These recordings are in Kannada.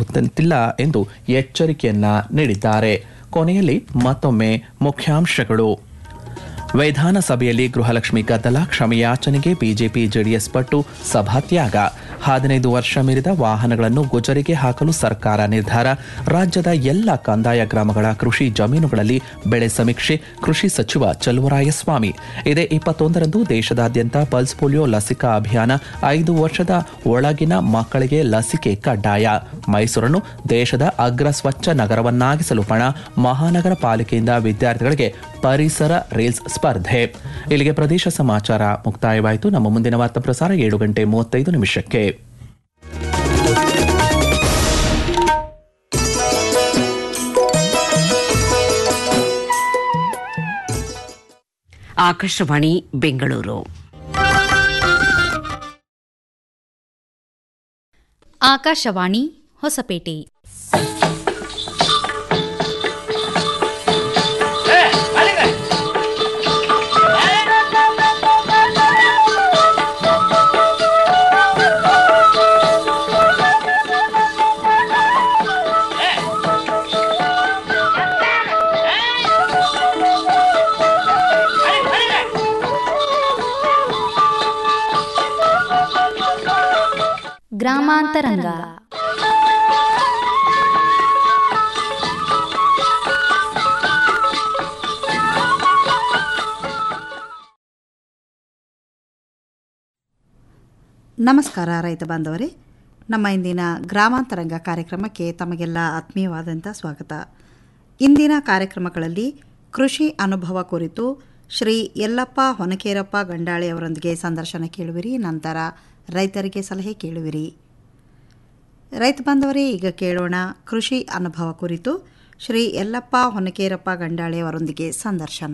ಆಗುತ್ತಿಲ್ಲ ಎಂದು ಎಚ್ಚರಿಕೆಯನ್ನ ನೀಡಿದ್ದಾರೆ ಕೊನೆಯಲ್ಲಿ ಮತ್ತೊಮ್ಮೆ ಮುಖ್ಯಾಂಶಗಳು ವಿಧಾನಸಭೆಯಲ್ಲಿ ಗೃಹಲಕ್ಷ್ಮಿ ಗದ್ದಲ ಕ್ಷಮೆಯಾಚನೆಗೆ ಬಿಜೆಪಿ ಜೆಡಿಎಸ್ ಪಟ್ಟು ಸಭಾತ್ಯಾಗ ಹದಿನೈದು ವರ್ಷ ಮೀರಿದ ವಾಹನಗಳನ್ನು ಗುಜರಿಗೆ ಹಾಕಲು ಸರ್ಕಾರ ನಿರ್ಧಾರ ರಾಜ್ಯದ ಎಲ್ಲ ಕಂದಾಯ ಗ್ರಾಮಗಳ ಕೃಷಿ ಜಮೀನುಗಳಲ್ಲಿ ಬೆಳೆ ಸಮೀಕ್ಷೆ ಕೃಷಿ ಸಚಿವ ಚಲುವರಾಯಸ್ವಾಮಿ ಇದೇ ಇಪ್ಪತ್ತೊಂದರಂದು ದೇಶದಾದ್ಯಂತ ಪಲ್ಸ್ ಪೋಲಿಯೋ ಲಸಿಕಾ ಅಭಿಯಾನ ಐದು ವರ್ಷದ ಒಳಗಿನ ಮಕ್ಕಳಿಗೆ ಲಸಿಕೆ ಕಡ್ಡಾಯ ಮೈಸೂರನ್ನು ದೇಶದ ಅಗ್ರ ಸ್ವಚ್ಛ ನಗರವನ್ನಾಗಿಸಲು ಪಣ ಮಹಾನಗರ ಪಾಲಿಕೆಯಿಂದ ವಿದ್ಯಾರ್ಥಿಗಳಿಗೆ ಪರಿಸರ ರೀಲ್ಸ್ ಸ್ಪರ್ಧೆ ಇಲ್ಲಿಗೆ ಪ್ರದೇಶ ಸಮಾಚಾರ ಮುಕ್ತಾಯವಾಯಿತು ನಮ್ಮ ಮುಂದಿನ ವಾರ್ತಾ ಪ್ರಸಾರ ಏಳು ಗಂಟೆ ಮೂವತ್ತೈದು ನಿಮಿಷಕ್ಕೆ ಆಕಾಶವಾಣಿ ಬೆಂಗಳೂರು ಆಕಾಶವಾಣಿ ಹೊಸಪೇಟೆ ಗ್ರಾಮಾಂತರಂಗ ನಮಸ್ಕಾರ ರೈತ ಬಾಂಧವರೇ ನಮ್ಮ ಇಂದಿನ ಗ್ರಾಮಾಂತರಂಗ ಕಾರ್ಯಕ್ರಮಕ್ಕೆ ತಮಗೆಲ್ಲ ಆತ್ಮೀಯವಾದಂಥ ಸ್ವಾಗತ ಇಂದಿನ ಕಾರ್ಯಕ್ರಮಗಳಲ್ಲಿ ಕೃಷಿ ಅನುಭವ ಕುರಿತು ಶ್ರೀ ಯಲ್ಲಪ್ಪ ಹೊನಕೇರಪ್ಪ ಗಂಡಾಳಿ ಅವರೊಂದಿಗೆ ಸಂದರ್ಶನ ಕೇಳುವಿರಿ ನಂತರ ರೈತರಿಗೆ ಸಲಹೆ ಕೇಳುವಿರಿ ರೈತ ಬಾಂಧವರೇ ಈಗ ಕೇಳೋಣ ಕೃಷಿ ಅನುಭವ ಕುರಿತು ಶ್ರೀ ಯಲ್ಲಪ್ಪ ಹೊನಕೇರಪ್ಪ ಗಂಡಾಳಿ ಅವರೊಂದಿಗೆ ಸಂದರ್ಶನ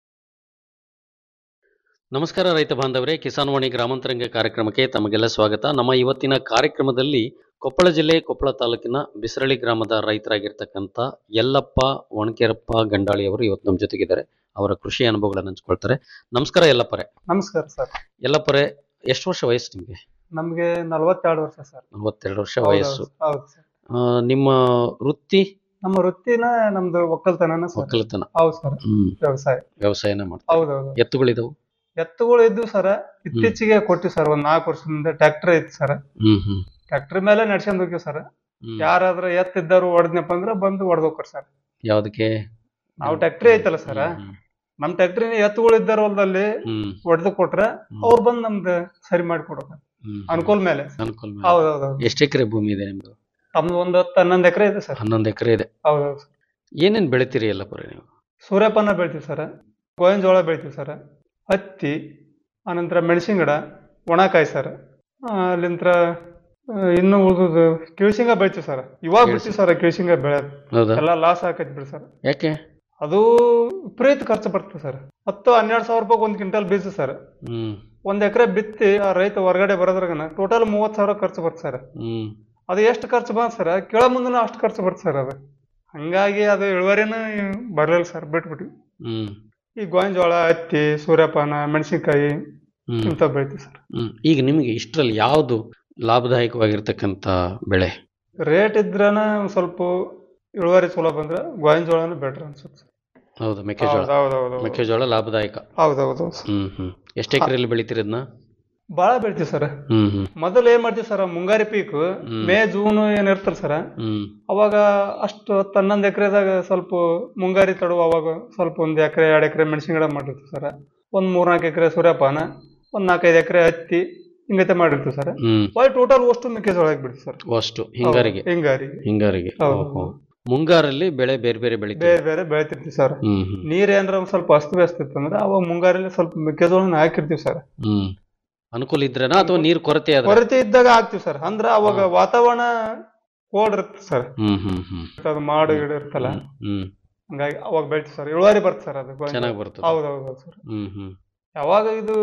ನಮಸ್ಕಾರ ರೈತ ಬಾಂಧವರೇ ಕಿಸಾನ್ ವಾಣಿ ಗ್ರಾಮಾಂತರಂಗ ಕಾರ್ಯಕ್ರಮಕ್ಕೆ ತಮಗೆಲ್ಲ ಸ್ವಾಗತ ನಮ್ಮ ಇವತ್ತಿನ ಕಾರ್ಯಕ್ರಮದಲ್ಲಿ ಕೊಪ್ಪಳ ಜಿಲ್ಲೆ ಕೊಪ್ಪಳ ತಾಲೂಕಿನ ಬಿಸರಳಿ ಗ್ರಾಮದ ರೈತರಾಗಿರ್ತಕ್ಕಂಥ ಯಲ್ಲಪ್ಪ ಒಣಕೆರಪ್ಪ ಗಂಡಾಳಿ ಅವರು ಇವತ್ತು ನಮ್ಮ ಜೊತೆಗಿದ್ದಾರೆ ಅವರ ಕೃಷಿ ಅನುಭವಗಳನ್ನು ಹಂಚ್ಕೊಳ್ತಾರೆ ನಮಸ್ಕಾರ ಯಲ್ಲಪ್ಪರೇ ನಮಸ್ಕಾರ ಸರ್ ಯಲ್ಲಪ್ಪರೇ ಎಷ್ಟು ವರ್ಷ ವಯಸ್ಸು ನಿಮಗೆ ನಮ್ಗೆ ನಲವತ್ತೆರಡು ವರ್ಷ ಸರ್ ನಲವತ್ತೆರಡು ವರ್ಷ ಹೌದು, ವಯಸ್ಸು ಹೌದು ಸರ್ ಆ, ನಿಮ್ಮ ವೃತ್ತಿ ನಮ್ಮ ವೃತ್ತಿನ ನಮ್ದು ಒಕ್ಕಲ್ತನನ ಸರ್ ಒಕ್ಕಲತನ ಹೌದು ಸರ್ ಹ್ಮ್ ವ್ಯವಸಾಯ ವ್ಯವಸಾಯನ ಮಾಡ್ತಾರೆ ಹೌದೌದು ಎತ್ತುಗಳಿದವು ಎತ್ತುಗಳು ಇದ್ದು ಸರ್ ಇತ್ತೀಚೆಗೆ ಕೊಟ್ಟಿವಿ ಸರ್ ಒಂದ್ ನಾಲ್ಕು ವರ್ಷದಿಂದ ಟ್ರ್ಯಾಕ್ಟರ್ ಐತಿ ಸರ್ ಹ್ಮ್ ಹ್ಮ್ ಟ್ರ್ಯಾಕ್ಟರ್ ಮೇಲೆ ನಡ್ಸ್ಕೊಂಡ್ ಹೋಗಿವಿ ಸರ್ ಹ್ಮ್. ಯಾರಾದ್ರೂ ಎತ್ತಿದ್ದಾರು ಹೊಡೆದ್ನಪ್ಪ ಅಂದ್ರೆ ಬಂದು ಹೊಡೆದ್ ಹೋಗ್ತಾರ ಸರ್ ಯಾವ್ದಕ್ಕೆ ನಾವು ಟ್ರ್ಯಾಕ್ಟರ್ ಐತಲ್ಲ ಸರ್ ಹ್ಮ್, ನಮ್ ಟ್ರ್ಯಾಕ್ಟ್ರಿನ ಎತ್ತುಗಳು ಇದ್ದಾರ ಹೊಲದಲ್ಲಿ ಹ್ಮ್, ಹೊಡೆದು ಕೊಟ್ರ ಅವ್ರು ಬಂದ್ ನಮ್ದು ಸರಿ ಮಾಡಿ ಕೊಡೋದು ಹ್ಮ್. ಅನುಕೂಲ ಮೇಲೆ ಅನುಕೂಲ ಮೇಲೆ. ಹೌದೌದು ಎಷ್ಟು ಎಕರೆ ಭೂಮಿ ಇದೆ ನಿಮ್ದು ತಮ್ದು ಒಂದ್ ಹತ್ತು ಹನ್ನೊಂದು ಎಕರೆ ಇದೆ ಸರ್ ಹನ್ನೊಂದು ಎಕರೆ ಇದೆ ಹೌದೌದು ಸರ್ ಏನೇನ್ ಬೆಳಿತೀರಿ ಎಲ್ಲಪ್ಪರೇ ನೀವು ಸೂರ್ಯಪಾನ ಬೆಳಿತೀವಿ ಸರ್ ಗೋವಿನ ಜೋಳ ಬೆಳಿತೀವಿ ಸರ್ ಹತ್ತಿ ಆನಂತರ ಮೆಣಸಿನ ಗಿಡ ಒಣಕಾಯಿ ಸರ್ ಅಲ್ಲಿಂತ್ರ ಆ, ಇನ್ನು ಉಳಿದು ಕಿಳ್ಸಿಂಗ ಬೆಳಿತೀವಿ ಸರ್ ಇವಾಗ ಬಿಡ್ತೀವಿ ಸರ್ ಕಿಳ್ಸಿಂಗ ಬೆಳೆಯೋದು ಹೌದಾ ಎಲ್ಲ ಲಾಸ್ ಆಕೈತಿ ಬಿಡಿ ಸರ್ ಯಾಕೆ ಅದು ವಿಪರೀತ ಖರ್ಚು ಬರ್ತದೆ ಸರ್ ಹತ್ತು ಹನ್ನೆರಡು ಸಾವಿರ ರೂಪಾಯಿ ಒಂದು ಕ್ವಿಂಟಲ್ ಬೀಜ ಸರ್ ಹ್ಮ್ ಒಂದ್ ಎಕರೆ ಬಿತ್ತಿ ಆ ರೈತ ಹೊರಗಡೆ ಬರೋದ್ರಾಗನ ಟೋಟಲ್ ಮೂವತ್ತು ಸಾವಿರ ಖರ್ಚು ಬರ್ತದೆ ಸರ್ ಹ್ಮ್ ಅದು ಎಷ್ಟು ಖರ್ಚು ಬಂತ ಸರ್ ಕೇಳೋ ಮುಂದನ ಅಷ್ಟು ಖರ್ಚು ಬರ್ತದೆ ಸರ್ ಅದು ಹಂಗಾಗಿ ಅದು ಇಳುವರಿನ ಬರಲಿಲ್ಲ ಸರ್ ಬಿಟ್ಬಿಟ್ವಿ ಹ್ಮ್ ಈ ಗೋವಿನ ಜೋಳ ಹತ್ತಿ ಸೂರ್ಯಪಾನ ಮೆಣಸಿನ್ಕಾಯಿ ಹ್ಮ್ ಇಂಥ ಬೆಳಿತೀವಿ ಸರ್ ಹ್ಮ್ ಈಗ ನಿಮಗೆ ಇಷ್ಟರಲ್ಲಿ ಯಾವುದು ಲಾಭದಾಯಕವಾಗಿರ್ತಕ್ಕಂಥ ಬೆಳೆ ರೇಟ್ ಇದ್ರನ ಒಂದ್ ಸ್ವಲ್ಪ ಇಳುವರಿ ಚಲೋ ಬಂದ್ರೆ ಗೋವಿನ ಜೋಳನ ಬೆಟ್ರ್ ಅನ್ಸುತ್ತೆ ಹೌದು ಮೆಕ್ಕೆಜೋಳ ಹೌದೌದು ಮೆಕ್ಕೆಜೋಳ ಲಾಭದಾಯಕ ಹೌದೌದು ಹ್ಮ್ ಹ್ಮ್ ಎಷ್ಟು ಎಕರೆಯಲ್ಲಿ ಬೆಳಿತೀರಿ ಅದನ್ನ ಭಾಳ ಬೆಳಿತೀವಿ ಸರ್ ಹ್ಮ್ ಹ್ಮ್ ಮೊದಲು ಏನ್ ಮಾಡ್ತೀವಿ ಸರ್ ಮುಂಗಾರಿ ಪೀಕ್ ಹ್ಮ್. ಮೇ ಜೂನ್ ಏನ್ ಇರ್ತಲ್ಲ ಸರ್ ಹ್ಮ್ ಅವಾಗ ಅಷ್ಟು ಹತ್ತು ಹನ್ನೊಂದು ಎಕರೆದಾಗ ಸ್ವಲ್ಪ ಮುಂಗಾರಿ ತಡು ಅವಾಗ ಸ್ವಲ್ಪ ಒಂದ್ ಎಕರೆ ಎರಡು ಎಕರೆ ಮೆಣಸಿನ ಗಿಡ ಮಾಡಿರ್ತೀವಿ ಸರ್ ಒಂದ್ ಮೂರ್ನಾಲ್ಕು ಎಕರೆ ಸೂರ್ಯಪಾನ ಒಂದ್ ನಾಲ್ಕೈದು ಎಕರೆ ಹತ್ತಿ ಹಿಂಗತೆ ಮಾಡಿರ್ತೀವಿ ಸರ್ ಹ್ಮ್ ಒಳ್ಳೆ ಟೋಟಲ್ ಅಷ್ಟು ಮೆಕ್ಕೆಜೋಳ ಬಿಡ್ತೀವಿ ಸರ್ ಅಷ್ಟು ಹಿಂಗಾರಿಗೆ ಹಿಂಗಾರಿಗೆ ಹಿಂಗಾರಿಗೆ ಹೌದು. ಓಹೋ. ಮುಂಗಾರಲ್ಲಿ ಬೆಳೆ ಬೇರೆ ಬೇರೆ ಬೆಳಿತೀವಿ ಬೇರೆ ಬೇರೆ ಬೆಳಿತಿರ್ತೀವಿ ಸರ್ ಹ್ಮ್ ಹ್ಮ್ ನೀರ್ ಏನಾರ ಒಂದ್ ಸ್ವಲ್ಪ ಅಸ್ತವ್ಯಸ್ತ ಇತ್ತು ಅಂದ್ರೆ ಅವಾಗ ಮುಂಗಾರಲ್ಲಿ ಸ್ವಲ್ಪ ಮೆಕ್ಕೆಜೋಳನ ಹಾಕಿರ್ತೀವಿ ಸರ್ ಹ್ಮ್ ಅನುಕೂಲ ಇದ್ರೇನಾ ಅಥವಾ ನೀರು ಕೊರತೆ ಆದ್ರೆ ಕೊರತೆ ಇದ್ದಾಗ ಹಾಕ್ತಿವಿ ಸರ್ ಅಂದ್ರ ಅವಾಗ ವಾತಾವರಣ ಕೋಲ್ಡ್ ಇರುತ್ತೆ ಸರ್ ಹ್ಮ್ ಹ್ಮ್ ಹ್ಮ್ ಅದು ಮಾಡು ಗಿಡ ಇರ್ತಲ್ಲ ಹ್ಮ್ ಹಂಗಾಗಿ ಅವಾಗ ಬೆಳಿತೀವಿ ಸರ್ ಇಳುವರಿ ಬರ್ತದೆ ಸರ್ ಅದು ಗೋವಿನ ಚೆನ್ನಾಗಿ ಜೋಳ. ಬರ್ತದೆ ಹೌದೌದು ಸರ್ ಹ್ಮ್ ಹ್ಮ್ ಯಾವಾಗ ಇದು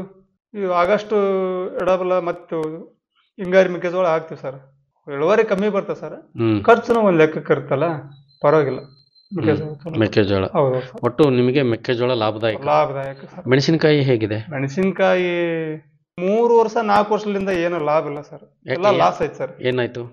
ಈ ಆಗಸ್ಟ್ ಎಡಬಲ ಮತ್ತು ಹಿಂಗಾರಿ ಮೆಕ್ಕೆಜೋಳ ಹಾಕ್ತಿವಿ ಸರ್ ಇಳುವರಿ ಕಮ್ಮಿ ಬರ್ತದೆ ಸರ್ ಹ್ಮ್ ಖರ್ಚುನು ಒಂದ್ ಲೆಕ್ಕಕ್ಕೆ ಇರುತ್ತಲ್ಲ ಪರವಾಗಿಲ್ಲ ಮೆಕ್ಕೆಜೋಳ ಚಲೋ. ಮೆಕ್ಕೆಜೋಳ ಹೌದು ಸರ್ ಒಟ್ಟು ನಿಮಗೆ ಮೆಕ್ಕೆಜೋಳ ಲಾಭದಾಯಕ ಲಾಭದಾಯಕ ಸರ್ ಮೆಣಸಿನಕಾಯಿ ಹೇಗಿದೆ ಮೆಣಸಿನಕಾಯಿ ಮೂರು ವರ್ಷ ನಾಲ್ಕು ವರ್ಷದಿಂದ ಏನು ಲಾಭ ಇಲ್ಲ ಸರ್ ಎಲ್ಲ ಯಾಕೆ? ಲಾಸ್ ಐತೆ ಸರ್ ಏನಾಯ್ತು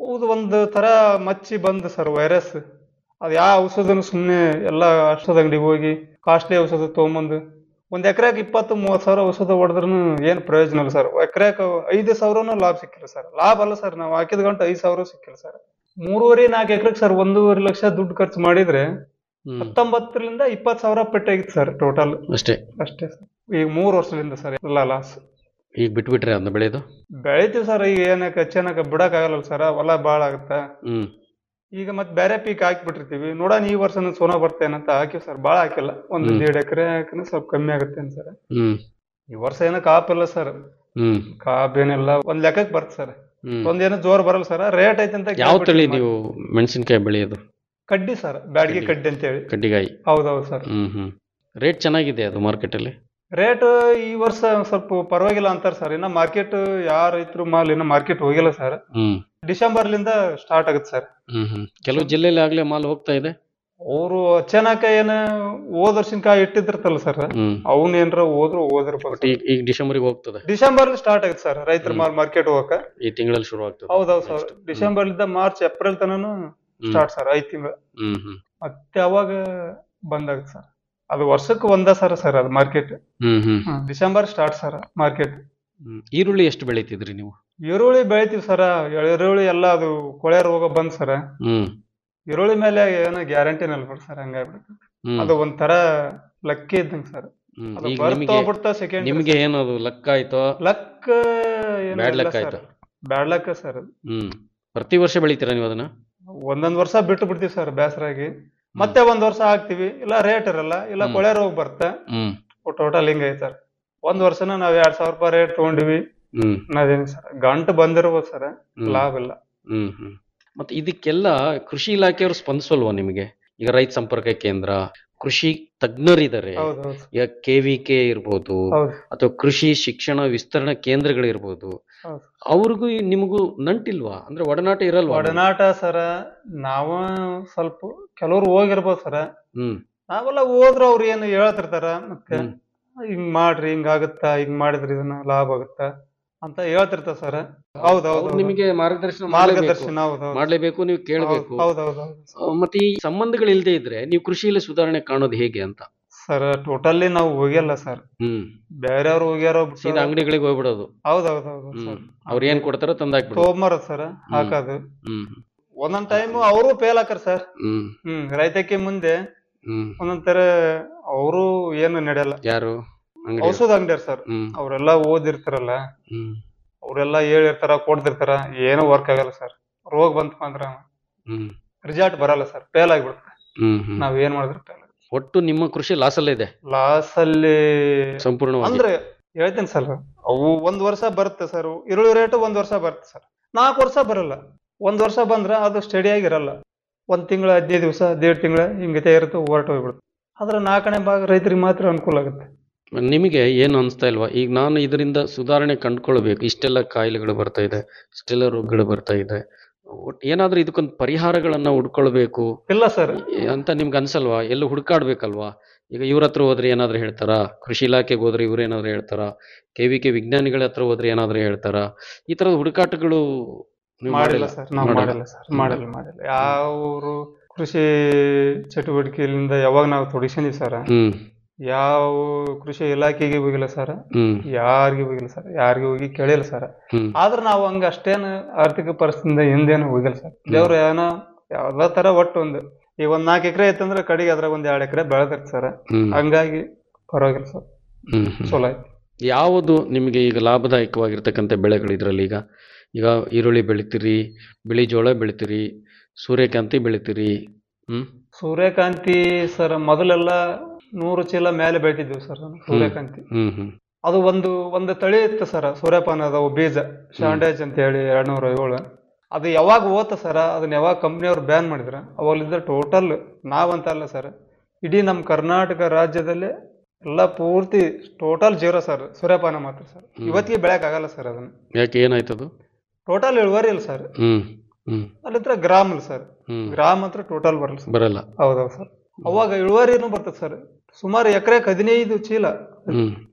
ಹೌದು ಒಂದು ಥರ ಮಚ್ಚಿ ಬಂದು ಸರ್ ವೈರಸ್ ಅದು ಯಾವ ಔಷಧನು ಸುಮ್ಮನೆ ಎಲ್ಲ ಔಷಧ ಅಂಗಡಿಗೆ ಹೋಗಿ ಕಾಸ್ಟ್ಲಿ ಔಷಧ ತೊಗೊಂಬಂದು ಒಂದು ಎಕರೆಗೆ ಇಪ್ಪತ್ತು ಮೂವತ್ತು ಸಾವಿರ ಔಷಧ ಹೊಡೆದ್ರೂ ಏನು ಪ್ರಯೋಜನ ಇಲ್ಲ ಸರ್ ಎಕರೆಗೆ ಐದು ಸಾವಿರನೂ ಲಾಭ ಸಿಕ್ಕಿಲ್ಲ ಸರ್ ಲಾಭ ಅಲ್ಲ ಸರ್ ನಾವು ಹಾಕಿದ ಗಂಟೆ ಐದು ಸಾವಿರ ಸಿಕ್ಕಿಲ್ಲ ಸರ್ ಮೂರುವರೆ ನಾಲ್ಕು ಎಕರೆಗೆ ಸರ್ ಒಂದೂವರೆ ಲಕ್ಷ ದುಡ್ಡು ಖರ್ಚು ಮಾಡಿದ್ರೆ ಹ್ಮ್ ಹತ್ತೊಂಬತ್ತರಿಂದ ಇಪ್ಪತ್ತು ಸಾವಿರ ಪೆಟ್ಟಾಗಿತ್ತು ಸರ್ ಟೋಟಲ್ ಅಷ್ಟೇ ಅಷ್ಟೇ ಸರ್ ಈಗ ಮೂರು ವರ್ಷದಿಂದ ಸರ್ ಎಲ್ಲ ಲಾಸ್ ಈಗ ಬಿಟ್ಬಿಟ್ರೆ ಅದನ್ನ ಬೆಳೆಯೋದು ಬೆಳಿತೀವಿ ಸರ್ ಈಗ ಏನಕ್ಕೆ ಚೆನ್ನಾಗಿ ಬಿಡಕ್ಕಾಗಲ್ಲ ಸರ್ ಹೊಲ ಭಾಳ ಆಗುತ್ತೆ ಹ್ಮ್ ಈಗ ಮತ್ತೆ ಬೇರೆ ಪೀಕ್ ಹಾಕ್ಬಿಟ್ಟಿರ್ತೀವಿ ನೋಡೋಣ ಈ ವರ್ಷ ಸೋನಾ ಬರ್ತೇನಂತ ಹಾಕಿವಿ ಸರ್ ಭಾಳ ಹಾಕಿಲ್ಲ ಒಂದು ಹ್ಮ್. ದೇಡ್ ಎಕರೆ ಹಾಕಿನ ಸ್ವಲ್ಪ ಕಮ್ಮಿ ಆಗುತ್ತೆ ಸರ್ ಹ್ಮ್ ಈ ವರ್ಷ ಏನೋ ಕಾಪಿಲ್ಲ ಸರ್ ಹ್ಮ್ ಕಾಪ್ ಏನಿಲ್ಲ ಒಂದ್ ಲೆಕ್ಕಕ್ಕೆ ಬರುತ್ತೆ ಸರ್ ಹ್ಮ್ ಒಂದೇನೋ ಜೋರ್ ಬರಲ್ಲ ಸರ್ ರೇಟ್ ಐತೆ ಅಂತ ಯಾವ ಕೇಳ್ಬಿಟ್ಟು ತಳಿ ಮಾಡಿ- ನೀವು ಮೆಣಸಿನ್ಕಾಯಿ ಬೆಳೆಯೋದು ಕಡ್ಡಿ ಸರ್ ಬ್ಯಾಡಗಿ ಕಡ್ಡಿ. ಕಡ್ಡಿ ಅಂತ ಹೇಳಿ ಕಡ್ಡಿಗಾಯಿ ಹೌದೌದು ಸರ್ ಹ್ಮ್ ಹ್ಮ್ ರೇಟ್ ಚೆನ್ನಾಗಿದೆ ಅದು ಮಾರ್ಕೆಟಲ್ಲಿ ರೇಟ್ ಈ ವರ್ಷ ಸ್ವಲ್ಪ ಪರವಾಗಿಲ್ಲ ಅಂತಾರೆ ಸರ್ ಇನ್ನ ಮಾರ್ಕೆಟ್ ಯಾವ ರೈತರು ಮಾಲ್ ಇನ್ನ ಮಾರ್ಕೆಟ್ ಹೋಗಿಲ್ಲ ಸರ್ ಹ್ಮ್ ಡಿಸೆಂಬರ್ಲಿಂದ ಸ್ಟಾರ್ಟ್ ಆಗುತ್ತೆ ಸರ್ ಹ್ಮ್ ಹ್ಮ್ ಕೆಲವು ಜಿಲ್ಲೆಯಲ್ಲಿ ಆಗ್ಲೇ ಮಾಲ್ ಹೋಗ್ತಾ ಇದೆ ಅವರು ಅಚಾನಕ ಏನ ಹೋದ ವರ್ಷಿನ ಕಾಯಿ ಇಟ್ಟಿದ್ರತಲ್ಲ ಸರ್ ಹ್ಮ್ ಅವ್ನ ಏನ್ರ ಹೋದ್ರು ಹೋದಿರ್ಬೋದು ಬಟ್ ಈಗ ಈಗ ಡಿಸೆಂಬರ್ಗೆ ಹೋಗ್ತದೆ ಡಿಸೆಂಬರ್ ಸ್ಟಾರ್ಟ್ ಆಗುತ್ತೆ ಸರ್ ರೈತರ ಹ್ಮ್. ಮಾಲ್ ಮಾರ್ಕೆಟ್ ಹೋಗಕ ಈ ತಿಂಗಳಲ್ಲಿ ಶುರು ಆಗ್ತದೆ ಹೌದೌದು ಸರ್ Next. ಡಿಸೆಂಬರ್ ಇಂದ ಮಾರ್ಚ್ ಏಪ್ರಿಲ್ ತನನು ಹ್ಮ್. ಸ್ಟಾರ್ಟ್ ಸರ್ ಐದ್ ತಿಂಗಳು ಹ್ಮ್ ಹ್ಮ್ ಮತ್ತೆ ಅವಾಗ ಬಂದಾಗುತ್ತೆ ಸರ್ ಅದು ವರ್ಷಕ್ಕೆ ಒಂದ ಸರ ಸರ್ ಅದು ಮಾರ್ಕೆಟ್ ಹ್ಮ್ ಹ್ಮ್ ಡಿಸೆಂಬರ್ ಸ್ಟಾರ್ಟ್ ಸರ್ ಮಾರ್ಕೆಟ್ ಹ್ಮ್ ಈರುಳ್ಳಿ ಎಷ್ಟು ಬೆಳಿತಿದ್ರಿ ನೀವು ಈರುಳ್ಳಿ ಬೆಳಿತೀವಿ ಸರ್ ಈರುಳ್ಳಿ ಎಲ್ಲ ಅದು ಕೊಳೆ ರೋಗ ಬಂದ್ ಸರ್ ಹ್ಮ್ ಈರುಳ್ಳಿ ಮೇಲೆ ಏನೋ ಗ್ಯಾರಂಟಿ ನಲ್ಬಿಡ್ ಸರ್ ಹಂಗಾಗ್ಬಿಡುತ್ತೆ ಹ್ಮ್ ಅದು ಒಂಥರ ಲಕ್ಕಿ ಇದ್ದಂಗೆ ಸರ್ ಹ್ಮ್. ಅದು ಈಗ ಬರ್ತಾ ನಿಮಗೆ ಹೋಗ್ಬಿಡ್ತಾ ಸೆಕೆಂಡ್ ನಿಮ್ಗೆ ಏನದು ಲಕ್ಕ ಆಯ್ತೋ ಲಕ್ ಏನು ಬ್ಯಾಡ್ ಇಲ್ಲ ಲಕ್ ಸರ್ ಆಯ್ತು ಬ್ಯಾಡ್ ಲಕ್ ಸರ್ ಹ್ಮ್ ಪ್ರತಿ ವರ್ಷ ಬೆಳಿತೀರಾ ನೀವು ಅದನ್ನ ಒಂದೊಂದ್ ವರ್ಷ ಬಿಟ್ಟು ಬಿಡ್ತೀವಿ ಸರ್ ಬೇಸರಾಗಿ ಮತ್ತೆ ಒಂದ್ ವರ್ಷ ಹಾಕ್ತಿವಿ ಇಲ್ಲ ರೇಟ್ ಇರಲ್ಲ ಇಲ್ಲ ಹ್ಮ್. ಕೊಳೆ ರೋಗ ಬರುತ್ತೆ ಹ್ಮ್ ಟೋಟಲ್ ಹಿಂಗ ಐತೆ ಸರ್ ಒಂದ್ ವರ್ಷನ ನಾವ್ ಎರಡ್ ಸಾವಿರ ರೂಪಾಯಿ ರೇಟ್ ತಗೊಂಡಿವಿ ಹ್ಮ್ ನಾವೇನು ಸರ್ ಗಂಟು ಬಂದಿರ್ಬೋದು ಸರ್ ಹ್ಮ್. ಲಾಭ ಇಲ್ಲ ಹ್ಮ್ ಹ್ಮ್ ಮತ್ತೆ ಇದಕ್ಕೆಲ್ಲ ಕೃಷಿ ಇಲಾಖೆಯವರು ಸ್ಪಂದಿಸಲ್ವಾ ನಿಮಗೆ ಈಗ ರೈತ ಸಂಪರ್ಕ ಕೇಂದ್ರ ಕೃಷಿ ತಜ್ಞರಿದ್ದಾರೆ ಹೌದು ಹೌದು ಈಗ ಕೆ ವಿ ಕೆ ಇರ್ಬೋದು ಹೌದು ಅಥವಾ ಕೃಷಿ ಶಿಕ್ಷಣ ವಿಸ್ತರಣಾ ಕೇಂದ್ರಗಳಿರ್ಬೋದು ಹೌದು. ಅವ್ರಿಗೂ ಈ ನಿಮಗೂ ನಂಟಿಲ್ವಾ ಅಂದ್ರೆ ಒಡನಾಟ ಇರಲ್ವಾ ಒಡನಾಟ ಸರ ನಾವ ಸ್ವಲ್ಪ ಕೆಲವ್ರು ಹೋಗಿರ್ಬೋದು ಸರ ಹ್ಮ್ ನಾವೆಲ್ಲ ಹೋದ್ರು ಅವ್ರು ಏನು ಹೇಳ್ತಿರ್ತಾರ ಮತ್ತೆ ಹ್ಮ್. ಹಿಂಗ್ ಮಾಡ್ರಿ ಹಿಂಗ್ ಆಗುತ್ತಾ ಹಿಂಗ್ ಮಾಡಿದ್ರಿ ಇದನ್ನ ಲಾಭ ಆಗುತ್ತಾ ಅಂತ ಹೇಳ್ತಿರ್ತಾರ ಸರ್ ಹೌದ್ ಹೌದ್ ಅವ್ರು ನಿಮಗೆ ಮಾರ್ಗದರ್ಶನ ಮಾರ್ಗದರ್ಶನ ಹೌದ್ ಹೌದ್ ಮಾಡ್ಲೇಬೇಕು ನೀವು ಕೇಳಬೇಕು ಹೌದ್ ಹೌದ್ ಹೌದ್ ಮತ್ತೆ ಈ ಸಂಬಂಧಗಳು ಇಲ್ಲದೆ ಇದ್ರೆ ನೀವು ಕೃಷಿಯಲ್ಲಿ ಸುಧಾರಣೆ ಕಾಣೋದು ಹೇಗೆ ಅಂತ ಸರ್ ಟೋಟಲಿ ನಾವು ಹೋಗಿಲ್ಲ ಸರ್ ಹ್ಮ್ ಬೇರೆಯವ್ರು ಹೋಗ್ಯಾರೋ ಸೀದಾ ಅಂಗಡಿಗಳಿಗೆ ಹೋಗ್ಬಿಡೋದು ಹೌದ್ ಹೌದ್ ಹೌದು ಹ್ಮ್ ಸರ್ ಅವ್ರು ಏನ್ ಕೊಡ್ತಾರೋ ತಂದಾಕ್ಬಿಡೋದು ತೊಗೊಂಬರ ಸರ್ ಹಾಕೋದು ಹ್ಮ್ ಒಂದೊಂದ್ ಟೈಮ್ ಅವರು ಫೇಲ್ ಹಾಕರ್ ಸರ್ ಹ್ಮ್ ಹ್ಮ್ ರೈತಕ್ಕೆ ಮುಂದೆ ಹ್ಮ್ ಒಂದೊಂದ್ ತರ ಅವರು ಏನು ನಡೆಯಲ್ಲ ಯಾರು ಅಂಗಡಿ ಔಷಧ ಅಂಗಡಿಯರ್ ಸರ್ ಹ್ಮ್ ಅವರೆಲ್ಲ ಓದಿರ್ತಾರಲ್ಲ ಹ್ಮ್ ಅವರೆಲ್ಲ ಹೇಳಿರ್ತಾರ ಕೊಡ್ತಿರ್ತಾರ ಏನೂ ವರ್ಕ್ ಆಗಲ್ಲ ಸರ್ ರೋಗ ಬಂತಪ್ಪ ಅಂದ್ರ ಹ್ಮ್ ರಿಸಲ್ಟ್ ಬರಲ್ಲ ಸರ್ ಫೇಲ್ ಆಗ್ಬಿಡುತ್ತೆ ಹ್ಮ್ ಹ್ಮ್ ನಾವ್ ಏನ್ ಮಾಡಿದ್ರು ಫೇಲ್ ಒಟ್ಟು ನಿಮ್ಮ ಕೃಷಿ ಲಾಸ್ ಅಲ್ಲೇ ಇದೆ ಲಾಸ್ ಅಲ್ಲಿ ಸಂಪೂರ್ಣವಾಗಿ ಅಂದ್ರೆ ಹೇಳ್ತೀನಿ ಸರ್ ಅವು ಒಂದ್ ವರ್ಷ ಬರುತ್ತೆ ಸರ್ ಈರುಳ್ಳಿ ರೇಟ್ ಒಂದ್ ವರ್ಷ ಬರುತ್ತೆ ಸರ್ ನಾಲ್ಕು ವರ್ಷ ಬರಲ್ಲ ಒಂದ್ ವರ್ಷ ಬಂದ್ರ ಅದು ಸ್ಟಡಿ ಆಗಿರಲ್ಲ ಒಂದ್ ತಿಂಗಳ ಹದಿನೈದು ದಿವಸ ದೇಡ್ ತಿಂಗಳ ಹಿಂಗತೆ ಇರುತ್ತೆ ಹೊರಟು ಹೋಗ್ಬಿಡುತ್ತೆ ಆದ್ರೆ ನಾಲ್ಕನೇ ಭಾಗ ರೈತರಿಗೆ ಮಾತ್ರ ಅನುಕೂಲ ಆಗುತ್ತೆ ನಿಮಗೆ ಏನು ಅನಿಸ್ತಾ ಇಲ್ವಾ ಈಗ ನಾನು ಇದರಿಂದ ಸುಧಾರಣೆ ಕಂಡುಕೊಳ್ಬೇಕು ಇಷ್ಟೆಲ್ಲ ಕಾಯಿಲೆಗಳು ಬರ್ತಾ ಇದೆ ಇಷ್ಟೆಲ್ಲ ರೋಗಗಳು ಬರ್ತಾ ಇದೆ ಒಟ್ ಏನಾದ್ರೂ ಇದಕ್ಕೊಂದು ಪರಿಹಾರಗಳನ್ನ ಹುಡ್ಕೊಳ್ಬೇಕು ಇಲ್ಲ ಸರ್ ಈ- ಅಂತ ನಿಮ್ಗೆ ಅನ್ಸಲ್ವಾ ಎಲ್ಲೂ ಹುಡುಕಾಡ್ಬೇಕಲ್ವಾ ಈಗ ಇವ್ರ ಹತ್ರ ಹೋದ್ರೆ ಏನಾದ್ರು ಹೇಳ್ತಾರಾ ಕೃಷಿ ಇಲಾಖೆಗೆ ಹೋದ್ರೆ ಇವ್ರು ಏನಾದ್ರು ಹೇಳ್ತಾರಾ ಕೆ ವಿ ಕೆ ವಿಜ್ಞಾನಿಗಳ ಹತ್ರ ಹೋದ್ರೆ ಏನಾದ್ರು ಹೇಳ್ತಾರಾ ಈ ತರದ ಹುಡುಕಾಟಗಳು ನೀವು ಮಾಡಿಲ್ಲ ಮಾಡಿಲ್ಲ ಸರ್ ನಾವು ಮಾಡಿಲ್ಲ. ಮಾಡಿಲ್ಲ ಸರ್ ಮಾಡಿಲ್ಲ ಮಾಡಿಲ್ಲ ಯಾವ ಕೃಷಿ ಚಟುವಟಿಕೆಯಿಂದ ಯಾವಾಗ ನಾವು ತೊಡಗಿಸಿದೀವಿ ಸರ್ ಹ್ಮ್ ಯಾವ ಕೃಷಿ ಇಲಾಖೆಗೆ ಹೋಗಿಲ್ಲ ಸರ್ ಹ್ಮ್ ಯಾರಿಗೆ ಹೋಗಿಲ್ಲ ಸರ್ ಯಾರಿಗೆ ಹೋಗಿ ಕೇಳಿಲ್ಲ ಸರ್ ಹ್ಮ್ ಆದ್ರೆ ನಾವು ಹಂಗ ಅಷ್ಟೇನು ಆರ್ಥಿಕ ಪರಿಸ್ಥಿತಿಯಿಂದ ಹಿಂದೇನು ಹೋಗಿಲ್ಲ ಸರ್ ದೇವ್ರ ಏನೋ ಯಾವ್ದೋ ತರ ಒಟ್ಟು ಒಂದು ಈಗ ಒಂದ್ ನಾಲ್ಕು ಎಕರೆ ಐತಂದ್ರೆ ಕಡೆಗೆ ಅದ್ರಾಗ ಒಂದ್ ಎರಡ್ ಎಕರೆ ಬೆಳೆದಿರ್ತ ಸರ್ ಹ್ಮ್ ಹಂಗಾಗಿ ಪರವಾಗಿಲ್ಲ ಸರ್ ಹ್ಮ್ ಹ್ಮ್ ಚಲೋ ಆಯ್ತು ಯಾವುದು ನಿಮಗೆ ಈಗ ಲಾಭದಾಯಕವಾಗಿರ್ತಕ್ಕಂಥ ಬೆಳೆಗಳು ಇದರಲ್ಲಿ ಈಗ ಈಗ ಈರುಳ್ಳಿ ಬೆಳಿತೀರಿ ಬಿಳಿ ಜೋಳ ಬೆಳಿತೀರಿ ಸೂರ್ಯಕಾಂತಿ ಬೆಳಿತೀರಿ ಹ್ಮ್ ಸೂರ್ಯಕಾಂತಿ ಸರ್ ಮೊದಲೆಲ್ಲ ನೂರು ಚೀಲ ಮೇಲೆ ಬೆಳಿತಿದ್ವಿ ಸರ್ ಸೂರ್ಯಕಾಂತಿ ಹ್ಮ್ ಹ್ಮ್ ಅದು ಒಂದು ಒಂದು ತಳಿ ಇತ್ತು ಸರ್ ಸೂರ್ಯಪಾನ ಅದಾವು ಬೀಜ ಶಾಂಡೇಜ್ ಅಂತ ಹೇಳಿ ಎರಡ್ನೂರ ಏಳು ಅದು ಯಾವಾಗ ಓತ ಸರ್ ಅದನ್ನ ಯಾವಾಗ ಕಂಪ್ನಿಯವ್ರು ಬ್ಯಾನ್ ಮಾಡಿದ್ರ ಅವಾಗಲಿದ್ದ ಟೋಟಲ್ ನಾವಂತ ಅಲ್ಲ ಸರ್ ಇಡೀ ನಮ್ಮ ಕರ್ನಾಟಕ ರಾಜ್ಯದಲ್ಲಿ ಎಲ್ಲ ಪೂರ್ತಿ ಟೋಟಲ್ ಜೀರೋ ಸರ್ ಸೂರ್ಯಪಾನ ಮಾತ್ರ ಸರ್ ಹ್ಮ್. ಇವತ್ತಿಗೆ ಬೆಳೆಯಕ್ ಆಗಲ್ಲ ಸರ್ ಅದನ್ನ ಯಾಕೆ ಏನಾಯ್ತದು ಟೋಟಲ್ ಇಳುವರಿ ಇಲ್ಲ ಸರ್ ಹ್ಮ್ ಹ್ಮ್ ಅಲ್ಲಿತ್ರ ಗ್ರಾಮ್ ಇಲ್ಲ ಸರ್ ಹ್ಮ್ ಗ್ರಾಮ್ ಹತ್ರ ಟೋಟಲ್ ಬರಲ್ಲ ಸರ್ ಬರಲ್ಲ ಹೌದೌದು ಸರ್ ಅವಾಗ ಇಳುವರಿನೂ ಬರ್ತದೆ ಸರ್ ಸುಮಾರು ಎಕರೆಗೆ ಹದಿನೈದು ಚೀಲ ಹ್ಮ್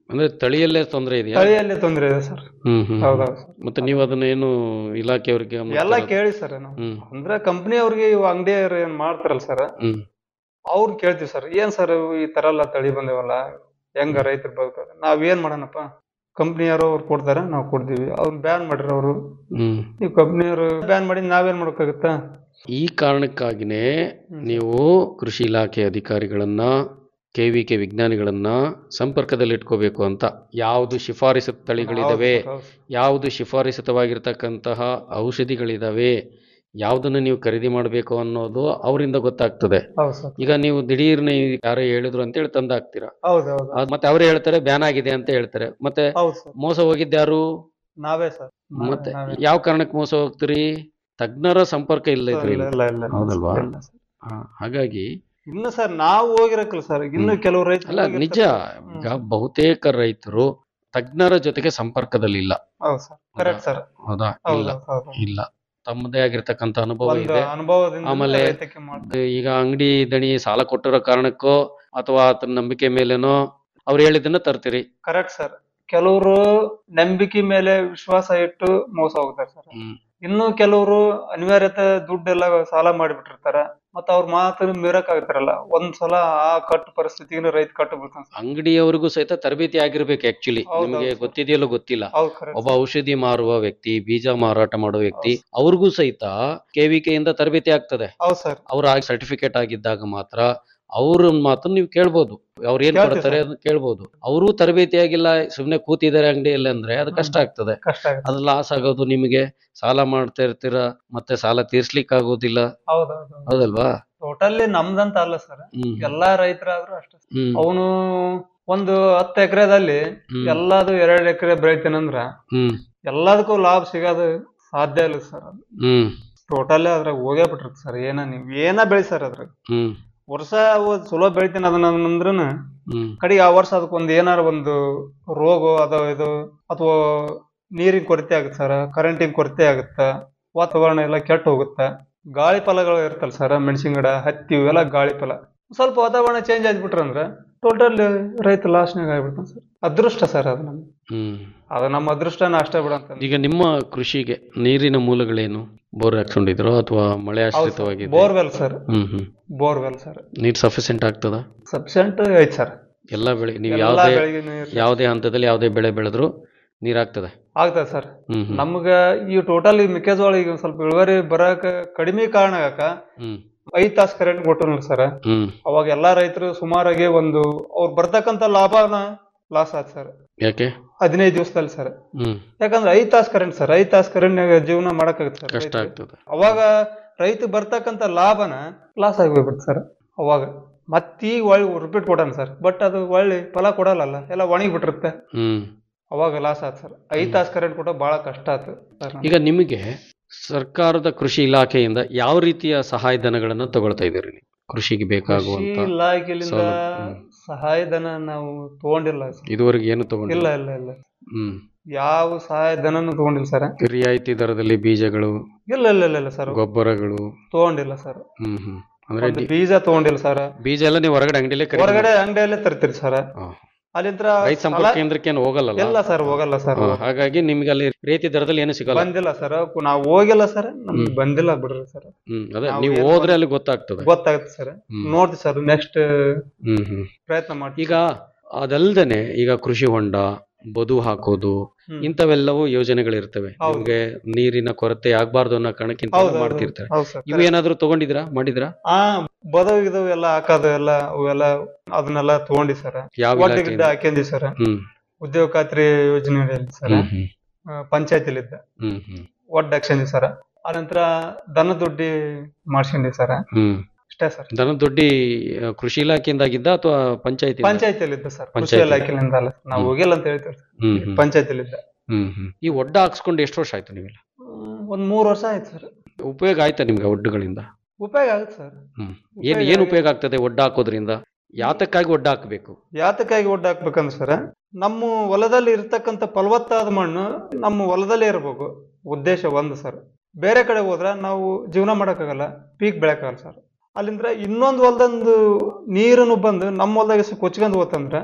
ಅಂದ್ರೆ ತಳಿಯಲ್ಲೇ ತೊಂದರೆ ಇದೆಯಾ ತಳಿಯಲ್ಲೇ ತೊಂದರೆ ಇದೆ ಸರ್ ಹ್ಮ್ ಹ್ಮ್ ಹೌದೌದು ಸರ್ ಮತ್ತೆ ನೀವು ಅದನ್ನ ಏನು ಇಲಾಖೆಯವರಿಗೆ ಗಮನಕ್ಕೆ ಎಲ್ಲ ತರೋದು? ಕೇಳಿ ಸರ್ ನಾವು ಹ್ಮ್ ಅಂದ್ರೆ ಕಂಪ್ನಿ ಅವ್ರಿಗೆ ಇವು ಅಂಗಡಿಯವ್ರು ಏನ್ ಮಾಡ್ತಾರಲ್ಲ ಸರ್ ಹ್ಮ್ ಅವ್ರು ಕೇಳ್ತೀವಿ ಸರ್ ಏನ್ ಸರ್ ಈ ತರ ಎಲ್ಲ ತಳಿ ಬಂದೇವಲ್ಲ ಹೆಂಗ ರೈತರು ಬದುಕೋದು ನಾವ್ ಏನ್ ಮಾಡೋಣಪ್ಪ ಕಂಪ್ನಿಯವರು ಅವ್ರು ಕೊಡ್ತಾರೆ ನಾವು ಕೊಡ್ತೀವಿ ಅವ್ರು ಬ್ಯಾನ್ ಮಾಡ್ರಿ ಅವರು ಹ್ಮ್ ನೀವು ಕಂಪ್ನಿಯವರು ಬ್ಯಾನ್ ಮಾಡಿ ನಾವೇನ್ ಮಾಡೋಕ್ಕಾಗತ್ತಾ ಈ ಕಾರಣಕ್ಕಾಗಿನೇ ನೀವು ಕೃಷಿ ಇಲಾಖೆ ಅಧಿಕಾರಿಗಳನ್ನ ಕೆ ವಿ ಕೆ ವಿಜ್ಞಾನಿಗಳನ್ನ ಸಂಪರ್ಕದಲ್ಲಿ ಇಟ್ಕೋಬೇಕು ಅಂತ ಯಾವುದು ಶಿಫಾರಸು ತಳಿಗಳಿದಾವೆ ಹೌದು ಸರ್, ಹೌದು. ಯಾವುದು ಶಿಫಾರಸಿತವಾಗಿರ್ತಕ್ಕಂತಹ ಔಷಧಿಗಳಿದಾವೆ ಯಾವುದನ್ನು ನೀವು ಖರೀದಿ ಮಾಡಬೇಕು ಅನ್ನೋದು ಅವರಿಂದ ಗೊತ್ತಾಗ್ತದೆ ಹೌದು ಸರ್ ಈಗ ನೀವು ದಿಢೀರ್ನೆ ಯಾರೋ ಹೇಳಿದ್ರು ಅಂತೇಳಿ ತಂದಾಕ್ತೀರಾ ಹೌದು ಹೌದು ಅದ್ ಮತ್ತೆ ಅವರೇ ಹೇಳ್ತಾರೆ ಬ್ಯಾನ್ ಆಗಿದೆ ಅಂತ ಹೇಳ್ತಾರೆ ಮತ್ತೆ ಹೌದು ಸರ್ ಮೋಸ ಹೋಗಿದ್ಯಾರು ನಾವೇ ಸರ್ ಮತ್ತೆ ನಾವೇ. ಯಾವ ಕಾರಣಕ್ಕೆ ಮೋಸ ಹೋಗ್ತೀರಿ ತಜ್ಞರ ಸಂಪರ್ಕ ಇಲ್ಲ ಇದ್ರಿ ಇಲ್ಲ ಇಲ್ಲ ಇಲ್ಲ ಹೌದಲ್ವಾ? ಇಲ್ಲ ಸರ್. ಹಾ, ಹಾಗಾಗಿ ಇನ್ನು ಸರ್ ನಾವು ಹೋಗಿರಕ್ಕಲ್ಲ ಸರ್ ಇನ್ನು ಹ್ಮ್. ಕೆಲವು ರೈತರು ಅಲ್ಲ ಹೋಗಿರ್ತಾರೆ. ನಿಜ ಈಗ ಬಹುತೇಕ ರೈತರು ತಜ್ಞರ ಜೊತೆಗೆ ಸಂಪರ್ಕದಲ್ಲಿ ಇಲ್ಲ ಹೌದು ಸರ್ ಕರೆಕ್ಟ್ ಸರ್ ಹೌದಾ ಹೌದು ಇಲ್ಲ ಹೌದು ಇಲ್ಲ ತಮ್ಮದೇ ಆಗಿರ್ತಕ್ಕಂಥ ಅನುಭವ ಒಂದು ಇದೆ ಅನುಭವದಿಂದ ಆಮೇಲೆ ರೈತಕ್ಕೆ ಮಾಡ್ತಾರೆ ಈಗ ಅಂಗಡಿ ದಣಿ ಸಾಲ ಕೊಟ್ಟಿರೋ ಕಾರಣಕ್ಕೋ ಅಥವಾ ಆತನ ನಂಬಿಕೆ ಮೇಲೇನೋ ಅವ್ರು ಹೇಳಿದ್ದನ್ನ ತರ್ತೀರಿ ಕರೆಕ್ಟ್ ಸರ್ ಕೆಲವರು ನಂಬಿಕೆ ಮೇಲೆ ವಿಶ್ವಾಸ ಇಟ್ಟು ಮೋಸ ಹೋಗ್ತಾರೆ ಸರ್ ಹ್ಮ್. ಇನ್ನು ಕೆಲವರು ಅನಿವಾರ್ಯತೆ ದುಡ್ಡೆಲ್ಲ ಸಾಲ ಮಾಡಿಬಿಟ್ಟಿರ್ತಾರ ಮತ್ತ ಅವ್ರ ಮಾತು ಮೀರಕ್ ಆಗ್ತಾರಲ್ಲ ಒಂದ್ ಸಲ ಆ ಕಟ್ಟು ಪರಿಸ್ಥಿತಿಗೆ ರೈತ ಕಟ್ಟು ಬಿಡ್ತಾನೆ ಸರ್ ಅಂಗಡಿಯವರಿಗೂ ಸಹಿತ ತರಬೇತಿ ಆಗಿರ್ಬೇಕು ಆಕ್ಚುಲಿ ಹೌದು, ನಿಮಗೆ ಹೌದು. ಗೊತ್ತಿದೆಯಲ್ಲೋ ಗೊತ್ತಿಲ್ಲ ಹೌದು ಕರೆಕ್ಟ್ ಒಬ್ಬ ಔಷಧಿ ಮಾರುವ ವ್ಯಕ್ತಿ ಬೀಜ ಮಾರಾಟ ಮಾಡೋ ವ್ಯಕ್ತಿ ಅವ್ರಿಗೂ ಸಹಿತ ಕೆವಿಕೆ ಇಂದ ತರಬೇತಿ ಆಗ್ತದೆ ಹೌದು ಸರ್ ಅವ್ರ ಸರ್ಟಿಫಿಕೇಟ್ ಆಗಿದ್ದಾಗ ಮಾತ್ರ ಅವ್ರ ಮಾತನ್ನ ನೀವು ಕೇಳ್ಬೋದು ಅವ್ರು ಏನ್ ಕೇಳ್ತೀವಿ ಕೊಡ್ತಾರೆ ಸರ್. ಅದನ್ನ ಕೇಳ್ಬೋದು ಅವರು ತರಬೇತಿ ಆಗಿಲ್ಲ ಸುಮ್ನೆ ಕೂತಿದ್ದಾರೆ ಅಂಗಡಿಯಲ್ಲಿ ಅಂದ್ರೆ ಅದು ಕಷ್ಟ ಆಗ್ತದೆ ಕಷ್ಟ ಆಗುತ್ತೆ ಅದು ಲಾಸ್ ಆಗೋದು ನಿಮಗೆ ಸಾಲ ಮಾಡ್ತಾ ಇರ್ತೀರ ಮತ್ತೆ ಸಾಲ ತೀರ್ಸ್ಲಿಕ್ಕೆ ಆಗೋದಿಲ್ಲ ಹೌದೌದು ಹೌದಲ್ವಾ ಟೋಟಲಿ ನಮ್ದಂತ ಅಲ್ಲ ಸರ್ ಹ್ಮ್ ಎಲ್ಲಾ ರೈತರಾದ್ರೂ ಅಷ್ಟೇ ಹ್ಮ್ ಅವನು ಒಂದು ಹತ್ತು ಎಕರೆದಲ್ಲಿ ಹ್ಮ್. ಎಲ್ಲಾದು ಎರಡ್ ಎಕರೆ ಬೆಳಿತೀನಂದ್ರ ಹ್ಮ್ ಎಲ್ಲದಕ್ಕೂ ಲಾಭ ಸಿಗೋದು ಸಾಧ್ಯ ಇಲ್ಲ ಸರ್ ಹ್ಮ್ ಟೋಟಲ್ ಅದ್ರಾಗ ಹೋಗೇ ಬಿಟ್ಟಿರುತ್ತೆ ಸರ್ ಏನ ನೀವ್ ಏನ ಬೆಳಿ ಸರ್ ಅದ್ರಾಗ ಹ್ಮ್ ವರ್ಷ ಒಂದ್ ಚಲೋ ಬೆಳಿತೀನಿ ಅದನ್ನ ಅಂದ್ರನ ಹ್ಮ್ ಕಡೆಗೆ ಆ ವರ್ಷ ಅದಕ್ಕೆ ಒಂದು ಏನಾರ ಒಂದು ರೋಗ ಅದು ಇದು ಅಥವಾ ನೀರಿನ ಕೊರತೆ ಆಗುತ್ತೆ ಸರ್ ಕರೆಂಟಿನ ಕೊರತೆ ಆಗುತ್ತೆ ವಾತಾವರಣ ಎಲ್ಲ ಕೆಟ್ಟು ಹೋಗುತ್ತೆ ಗಾಳಿ ಫಲಗಳು ಇರ್ತಲ್ಲ ಸರ್ ಮೆಣಸಿನ ಗಿಡ ಹತ್ತಿ ಇವೆಲ್ಲ ಗಾಳಿ ಫಲ ಸ್ವಲ್ಪ ವಾತಾವರಣ ಚೇಂಜ್ ಆಗ್ಬಿಟ್ರೆ ಅಂದ್ರೆ ಟೋಟಲ್ ರೈತ ಲಾಸ್ನಾಗ ಆಗ್ಬಿಡ್ತಾನೆ ಸರ್ ಅದೃಷ್ಟ ಸರ್ ಅದು ನಮ್ಮ ಹ್ಮ್ ಅದು ನಮ್ಮ ಅದೃಷ್ಟನ ಅಷ್ಟೇ ಬಿಡಂತ ಈಗ ನಿಮ್ಮ ಕೃಷಿಗೆ ನೀರಿನ ಮೂಲಗಳೇನು ಬೋರ್ ಹಾಕ್ಸ್ಕೊಂಡಿದ್ರೋ ಅಥವಾ ಮಳೆ ಆಶ್ರಿತವಾಗಿದೆ ಬೋರ್ವೆಲ್ ಸರ್ ಹ್ಮ್ ಹ್ಮ್ ಬೋರ್ವೆಲ್ ಸರ್ ನೀರ್ ಸಫಿಸೆಂಟ್ ಆಗ್ತದ ಸಫಿಶಿಯಂಟ್ ಐತ್ ಸರ್ ಎಲ್ಲ ಬೆಳೆ ನೀವು ಎಲ್ಲಾ ಯಾವುದೇ ಬೆಳೆಗೆ ನೀರ್ ಯಾವುದೇ ಹಂತದಲ್ಲಿ ಯಾವುದೇ ಬೆಳೆ ಬೆಳೆದ್ರು ನೀರ್ ಆಗ್ತದೆ ಆಗ್ತದೆ ಸರ್ ಹ್ಮ್ ಹ್ಮ್ ನಮ್ಗ ಈ ಟೋಟಲ್ ಈ ಮೆಕ್ಕೆಜೋಳ ಈಗ ಒಂದ್ ಸ್ವಲ್ಪ ಇಳುವರಿ ಬರಾಕ ಕಡಿಮೆ ಕಾರಣ ಆಗಾಕ ಹ್ಮ್ ಐದ್ ತಾಸ್ ಕರೆಂಟ್ ಕೊಟ್ಟರು ಸರ್ ಹ್ಮ್ ಅವಾಗ ಎಲ್ಲಾ ರೈತರು ಸುಮಾರಾಗಿ ಒಂದು ಅವ್ರು ಬರ್ತಕ್ಕಂತ ಲಾಭನ ಲಾಸ್ ಆಯ್ತು ಸರ್ ಯಾಕೆ ಹದಿನೈದು ದಿವಸದಲ್ಲಿ ಸರ್ ಹ್ಮ್ ಯಾಕಂದ್ರೆ ಐದ್ ತಾಸ್ ಕರೆಂಟ್ ಸರ್ ಐದ್ ತಾಸ್ ಕರೆಂಟ್ ಜೀವನ ಮಾಡಕ್ಕಾಗತ್ತೆ ಸರ್ ಕಷ್ಟ ರೈತ್ರಿಗೆ. ಆಗ್ತದೆ ಅವಾಗ ರೈತ ಬರ್ತಕ್ಕಂತ ಲಾಭನ ಲಾಸ್ ಆಗಿ ಹೋಗ್ಬಿಡ್ತು ಸರ್ ಅವಾಗ ಮತ್ತೀಗ ಒಳ್ಳೆ ರಿಪೀಟ್ ಕೊಡೋಣ ಸರ್ ಬಟ್ ಅದು ಒಳ್ಳೆ ಫಲ ಕೊಡಲ್ಲ ಎಲ್ಲ ಒಣಗಿ ಬಿಟ್ಟಿರುತ್ತೆ ಹ್ಮ್ ಅವಾಗ ಲಾಸ್ ಆಯ್ತು ಸರ್ ಐದ್ ತಾಸ್ ಕರೆಂಟ್ ಕೊಟ್ಟ ಬಹಳ ಕಷ್ಟ ಆಯ್ತು ಸರ್ ಈಗ ನಿಮಗೆ ಸರ್ಕಾರದ ಕೃಷಿ ಇಲಾಖೆಯಿಂದ ಯಾವ ರೀತಿಯ ಸಹಾಯಧನಗಳನ್ನ ತಗೊಳ್ತಾ ಇದ್ದೀರಿ ನೀವು ಕೃಷಿಗೆ ಕೃಷಿ ಬೇಕಾಗುವಂತ ಇಲಾಖೆಯಿಂದ ಸೌಲಭ್ಯ. ಹ್ಮ್. ಸಹಾಯಧನ ನಾವು ತಗೊಂಡಿಲ್ಲ ಸರ್. ಇದುವರೆಗೆ ಏನು ಇಲ್ಲ ತಗೊಂಡಿಲ್ಲ ಇಲ್ಲ ಇಲ್ಲ ಹ್ಮ್ ಯಾವ ಸಹಾಯಧನನು ತಗೊಂಡಿಲ್ಲ ಸರ್ ರಿಯಾಯಿತಿ ದರದಲ್ಲಿ ಬೀಜಗಳು ಇಲ್ಲ ಇಲ್ಲ ಇಲ್ಲ ಇಲ್ಲ ಸರ್ ಗೊಬ್ಬರಗಳು ತಗೊಂಡಿಲ್ಲ ಸರ್ ಹ್ಮ್ ಹ್ಮ್ ಅಂದ್ರೆ ಒಂದು ಡಿ- ಬೀಜ ತಗೊಂಡಿಲ್ಲ ಸರ್ ಬೀಜ ಎಲ್ಲ ನೀವು ಹೊರಗಡೆ ಅಂಗಡಿಲೇ ಖರೀದಿ ಹೊರಗಡೆ ಅಂಗಡಿಯಲ್ಲೇ ತರ್ತೀರಿ ಸರ್ ಹಾ. ಅಲ್ಲಿಂದ ರೈತ ಸಂಪರ್ಕ ಕೇಂದ್ರಕ್ಕೆ ಏನು ಹೋಗಲ್ಲ ಇಲ್ಲ ಸರ್ ಹೋಗಲ್ಲ ಸರ್ ಹಾ, ಹಾಗಾಗಿ ನಿಮ್ಗೆ ಅಲ್ಲಿ ರಿಯಾಯಿತಿ ದರದಲ್ಲಿ ಏನು ಸಿಗಲ್ಲ ಬಂದಿಲ್ಲ ಸರ್ ನಾವು ಹೋಗಿಲ್ಲ ಸರ್ ನಮ್ಗೆ ಹ್ಮ್. ಬಂದಿಲ್ಲ ಬಿಡ್ರಿ ಸರ್ ಹ್ಮ್ ಅದೇ ನಾವು ನೀವು ಏನು ಹೋದ್ರೆ ಅಲ್ಲಿ ಗೊತ್ತಾಗ್ತದೆ ಗೊತ್ತಾಗುತ್ತೆ ಸರ್ ಹ್ಮ್. ನೋಡ್ತೀವಿ ಸರ್ ನೆಕ್ಸ್ಟ್ ಹ್ಮ್ ಹ್ಮ್ ಪ್ರಯತ್ನ ಮಾಡ್ತೀವಿ ಈಗ ಅದಲ್ದೇನೆ ಈಗ ಕೃಷಿ ಹೊಂಡ ಬದು ಹಾಕೋದು ಹ್ಮ್. ಇಂಥವೆಲ್ಲವೂ ಯೋಜನೆಗಳಿರ್ತವೆ ಹೌದು. ನಿಮ್ಗೆ ನೀರಿನ ಕೊರತೆ ಆಗ್ಬಾರ್ದು ಅನ್ನೋ ಕಾರಣಕ್ಕೆ ಇಂಥವೆಲ್ಲ ಹೌದು ಮಾಡ್ತಿರ್ತಾರೆ ಹೌದು ಸರ್ ಇವು ಏನಾದ್ರು ತಗೊಂಡಿದ್ರಾ ಮಾಡಿದ್ರಾ ಆ ಬದವ್ ಗಿದವ್ ಎಲ್ಲ ಹಾಕೋದು ಎಲ್ಲ ಅವೆಲ್ಲ ಅದನ್ನೆಲ್ಲ ತಗೊಂಡಿ ಸರ್ ಯಾವ ಒಡ್ಡ ಗಿಡ್ಡ ಇಲಾಖೆಯಿಂದ? ಹಾಕ್ಯಂದಿ ಸರ್ ಹ್ಮ್ ಉದ್ಯೋಗ ಖಾತ್ರಿ ಯೋಜನೆಯಲ್ಲಿ ಸರ್ ಹ್ಮ್ ಹ್ಮ್ ಪಂಚಾಯತಿಲಿದ್ದ ಹ್ಮ್ ಹ್ಮ್ ಒಡ್ಡ ಹಾಕ್ಸಂದಿ ಸರ್ ಆನಂತರ ದನ ದುಡ್ಡಿ ಮಾಡ್ಸ್ಕೊಂಡಿ ಸರ್ ಹ್ಮ್ ಅಷ್ಟೇ ಸರ್ ದನ ದೊಡ್ಡಿ ಆ, ಕೃಷಿ ಇಲಾಖೆಯಿಂದಾಗಿದ್ದ ಅಥವಾ ಪಂಚಾಯತಿ ಪಂಚಾಯತಿಲಿದ್ದ ಸರ್ ಕೃಷಿ ಪಂಚಾಯ್ತಿ. ಇಲಾಖೆಲಿಂದ ಅಲ್ಲ ನಾವು ಹ್ಮ್. ಹೋಗಿಲ್ಲ ಅಂತ ಹೇಳ್ತೀವಿ ಹ್ಮ್ ಹ್ಮ್ ಪಂಚಾಯತಿಲಿದ್ದ ಹ್ಮ್ ಹ್ಮ್ ಈ ಒಡ್ಡ ಹಾಕ್ಸ್ಕೊಂಡು ಎಷ್ಟು ವರ್ಷ ಆಯ್ತು ನೀವೆಲ್ಲ ಹ್ಮ್, ಒಂದ್ ಮೂರ್ ವರ್ಷ ಆಯ್ತು ಸರ್ ಉಪಯೋಗ ಆಯ್ತಾ ನಿಮ್ಗೆ ಒಡ್ಡುಗಳಿಂದ ಉಪಯೋಗ ಆಗುತ್ತೆ ಸರ್ ಹ್ಮ್ ಏನ್ ಏನ್ ಉಪಯೋಗ ಆಗ್ತದೆ ಒಡ್ಡ ಹಾಕೋದ್ರಿಂದ ಯಾತಕ್ಕಾಗಿ ಒಡ್ಡ ಹಾಕ್ಬೇಕು ಯಾತಕ್ಕಾಗಿ ಒಡ್ಡ ಹಾಕ್ಬೇಕಂದ್ರೆ ಸರ್ ನಮ್ಮ ಹೊಲದಲ್ಲಿ ಇರ್ತಕ್ಕಂಥ ಫಲವತ್ತಾದ ಮಣ್ಣು ನಮ್ಮ ಹೊಲದಲ್ಲೇ ಇರ್ಬೇಕು ಉದ್ದೇಶ ಒಂದು ಸರ್ ಬೇರೆ ಕಡೆ ಹೋದ್ರ ನಾವು ಜೀವನ ಮಾಡೋಕ್ಕಾಗಲ್ಲ ಪೀಕ್ ಬೆಳಕಾಗಲ್ಲ ಸರ್ ಅಲ್ಲಿಂದ್ರ ಇನ್ನೊಂದು ಹೊಲದಂದು ನೀರನ್ನು ಬಂದು ನಮ್ಮ ಹೊಲದಾಗ ಕೊಚ್ಕೊಂಡು ಹೋತಂದ್ರ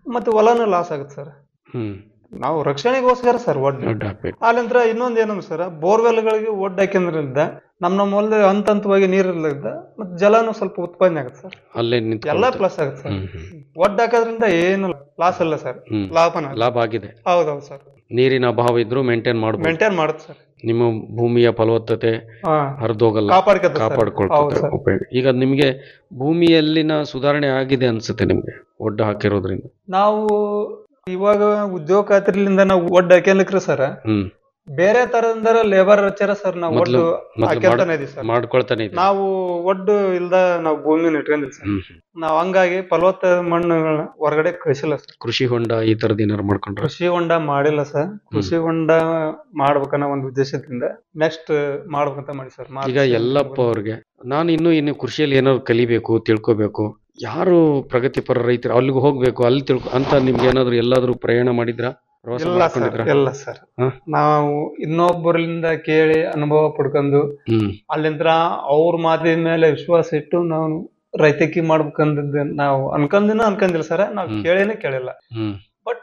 ಮತ್ತೆ ಹೊಲನೂ ಲಾಸ್ ಆಗುತ್ತೆ ಸರ್ ಹ್ಮ್ ನಾವು ರಕ್ಷಣೆಗೋಸ್ಕರ ಸರ್ ಒಡ್ಡು ದೊಡ್ಡ ಹಾಕ್ಬೇಕು ಅಲ್ಲಿಂದ್ರ ಇನ್ನೊಂದ್ ಏನಂದ್ರೆ ಸರ್ ಬೋರ್ವೆಲ್ಗಳಿಗೆ ಒಡ್ಡು ಹಾಕಿದ್ರಿಂದ ನಮ್ ನಮ್ಮ ಹೊಲದ ಹಂತ ಹಂತವಾಗಿ ನೀರಿಲ್ಲದ ಮತ್ತೆ ಜಲನೂ ಸ್ವಲ್ಪ ಉತ್ಪನ್ನ ಆಗುತ್ತೆ ಸರ್ ಅಲ್ಲೇ ಎಲ್ಲ ನಿಂತ್ಕೊಳ್ಳುತ್ತೆ. ಪ್ಲಸ್ ಆಗುತ್ತೆ ಸರ್ ಹ್ಮ್ ಹ್ಮ್ ಒಡ್ಡು ಹಾಕೋದ್ರಿಂದ ಏನು ಲಾಸ್ ಇಲ್ಲ ಸರ್ ಹ್ಮ್ ಲಾಭನ ಲಾಭ ಆಗಿದೆ ಹೌದೌದು ಸರ್ ನೀರಿನ ಅಭಾವ ಇದ್ರೂ ಮೇಂಟೈನ್ ಮಾಡ್ಬೋದು ಮೇಂಟೈನ್ ಮಾಡುತ್ತೆ ಸರ್ ನಿಮ್ಮ ಭೂಮಿಯ ಫಲವತ್ತತೆ ಹಾ ಹರಿದೋಗಲ್ಲ ಕಾಪಾಡ್ಕೊತ ಹೌದು ಕಾಪಾಡ್ಕೊಳ್ತದೆ ಸರ್ ಉಪಯೋಗ ಈಗ ನಿಮಗೆ ಭೂಮಿಯಲ್ಲಿನ ಸುಧಾರಣೆ ಆಗಿದೆ ಅನ್ಸುತ್ತೆ ನಿಮ್ಗೆ ಒಡ್ಡು ಹಾಕಿರೋದ್ರಿಂದ ನಾವು ಇವಾಗ ಉದ್ಯೋಗ ಖಾತ್ರಿಲಿಂದ ನಾವು ಒಡ್ಡು ಹಾಕ್ಯಲಿಕ್ರಿ ಸರ್ ಹ್ಮ್ ಬೇರೆ ತರದಿಂದ ಲೇಬರ್ ಹಚ್ಚಾರ ಸರ್ ನಾವು ಮೊದ್ಲು- ಒಡ್ಡು ಮೊದ್ಲು ಹಾಕ್ಯಂತಾನೆ ಇದೀವಿ ಸರ್ ಮಾಡ್ಕೊಳ್ತಾನೆ ಇದೆ ನಾವು ಒಡ್ಡು ಇಲ್ದ ನಾವು ಭೂಮಿನ ಇಟ್ಕೊಂಡಿಲ್ಲ ಸರ್ ಹ್ಮ್ ನಾವ್ ಹಂಗಾಗಿ ಫಲವತ್ತ ಮಣ್ಣುಗಳನ್ನ ಹೊರಗಡೆ ಕಳಿಸಿಲ್ಲ ಸರ್ ಕೃಷಿ ಹೊಂಡ ಈ ತರದ್ ಏನಾರು ಮಾಡ್ಕೊಂಡ್ರೆ ಕೃಷಿ ಹೊಂಡ ಮಾಡಿಲ್ಲ ಸರ್ ಕೃಷಿ ಹೊಂಡ ಮಾಡ್ಬೇಕನ್ನೋ ಒಂದು ಉದ್ದೇಶದಿಂದ ನೆಕ್ಸ್ಟ್ ಮಾಡ್ಬೇಕಂತ ಮಾಡಿ ಸರ್ ಈಗ ಎಲ್ಲಪ್ಪ ಅವ್ರಿಗೆ ನಾನು ಇನ್ನೂ ಇನ್ನು ಕೃಷಿಯಲ್ಲಿ ಏನಾದ್ರು ಕಲಿಬೇಕು ತಿಳ್ಕೊಬೇಕು ಯಾರು ಪ್ರಗತಿಪರ ರೈತರು ಅಲ್ಲಿಗೆ ಹೋಗ್ಬೇಕು ಅಲ್ಲಿ ತಿಳ್ಕೊ ಅಂತ ನಿಮ್ಗೆ ಏನಾದ್ರು ಎಲ್ಲಾದ್ರೂ ಪ್ರಯಾಣ ಮಾಡಿದ್ರ ಪ್ರವಾಸ ಇಲ್ಲ ಸರ್ ಮಾಡ್ಕೊಂಡಿದ್ರ ಇಲ್ಲ ಸರ್ ಹ? ನಾವು ಇನ್ನೊಬ್ಬರಿಂದ ಕೇಳಿ ಅನುಭವ ಪಡ್ಕೊಂಡು ಹ್ಮ್ ಅಲ್ಲಿಂದ ಅವ್ರ ಮಾತಿನ ಮೇಲೆ ವಿಶ್ವಾಸ ಇಟ್ಟು ನಾವು ರೈತಕಿ ಮಾಡ್ಬೇಕಂದಿದ್ದು ನಾವು ಅನ್ಕೊಂಡಿನ ಅನ್ಕೊಂಡಿಲ್ಲ ಸರ್ ನಾವು ಹ್ಮ್. ಕೇಳೇನೆ ಕೇಳಿಲ್ಲ ಹ್ಮ್ ಬಟ್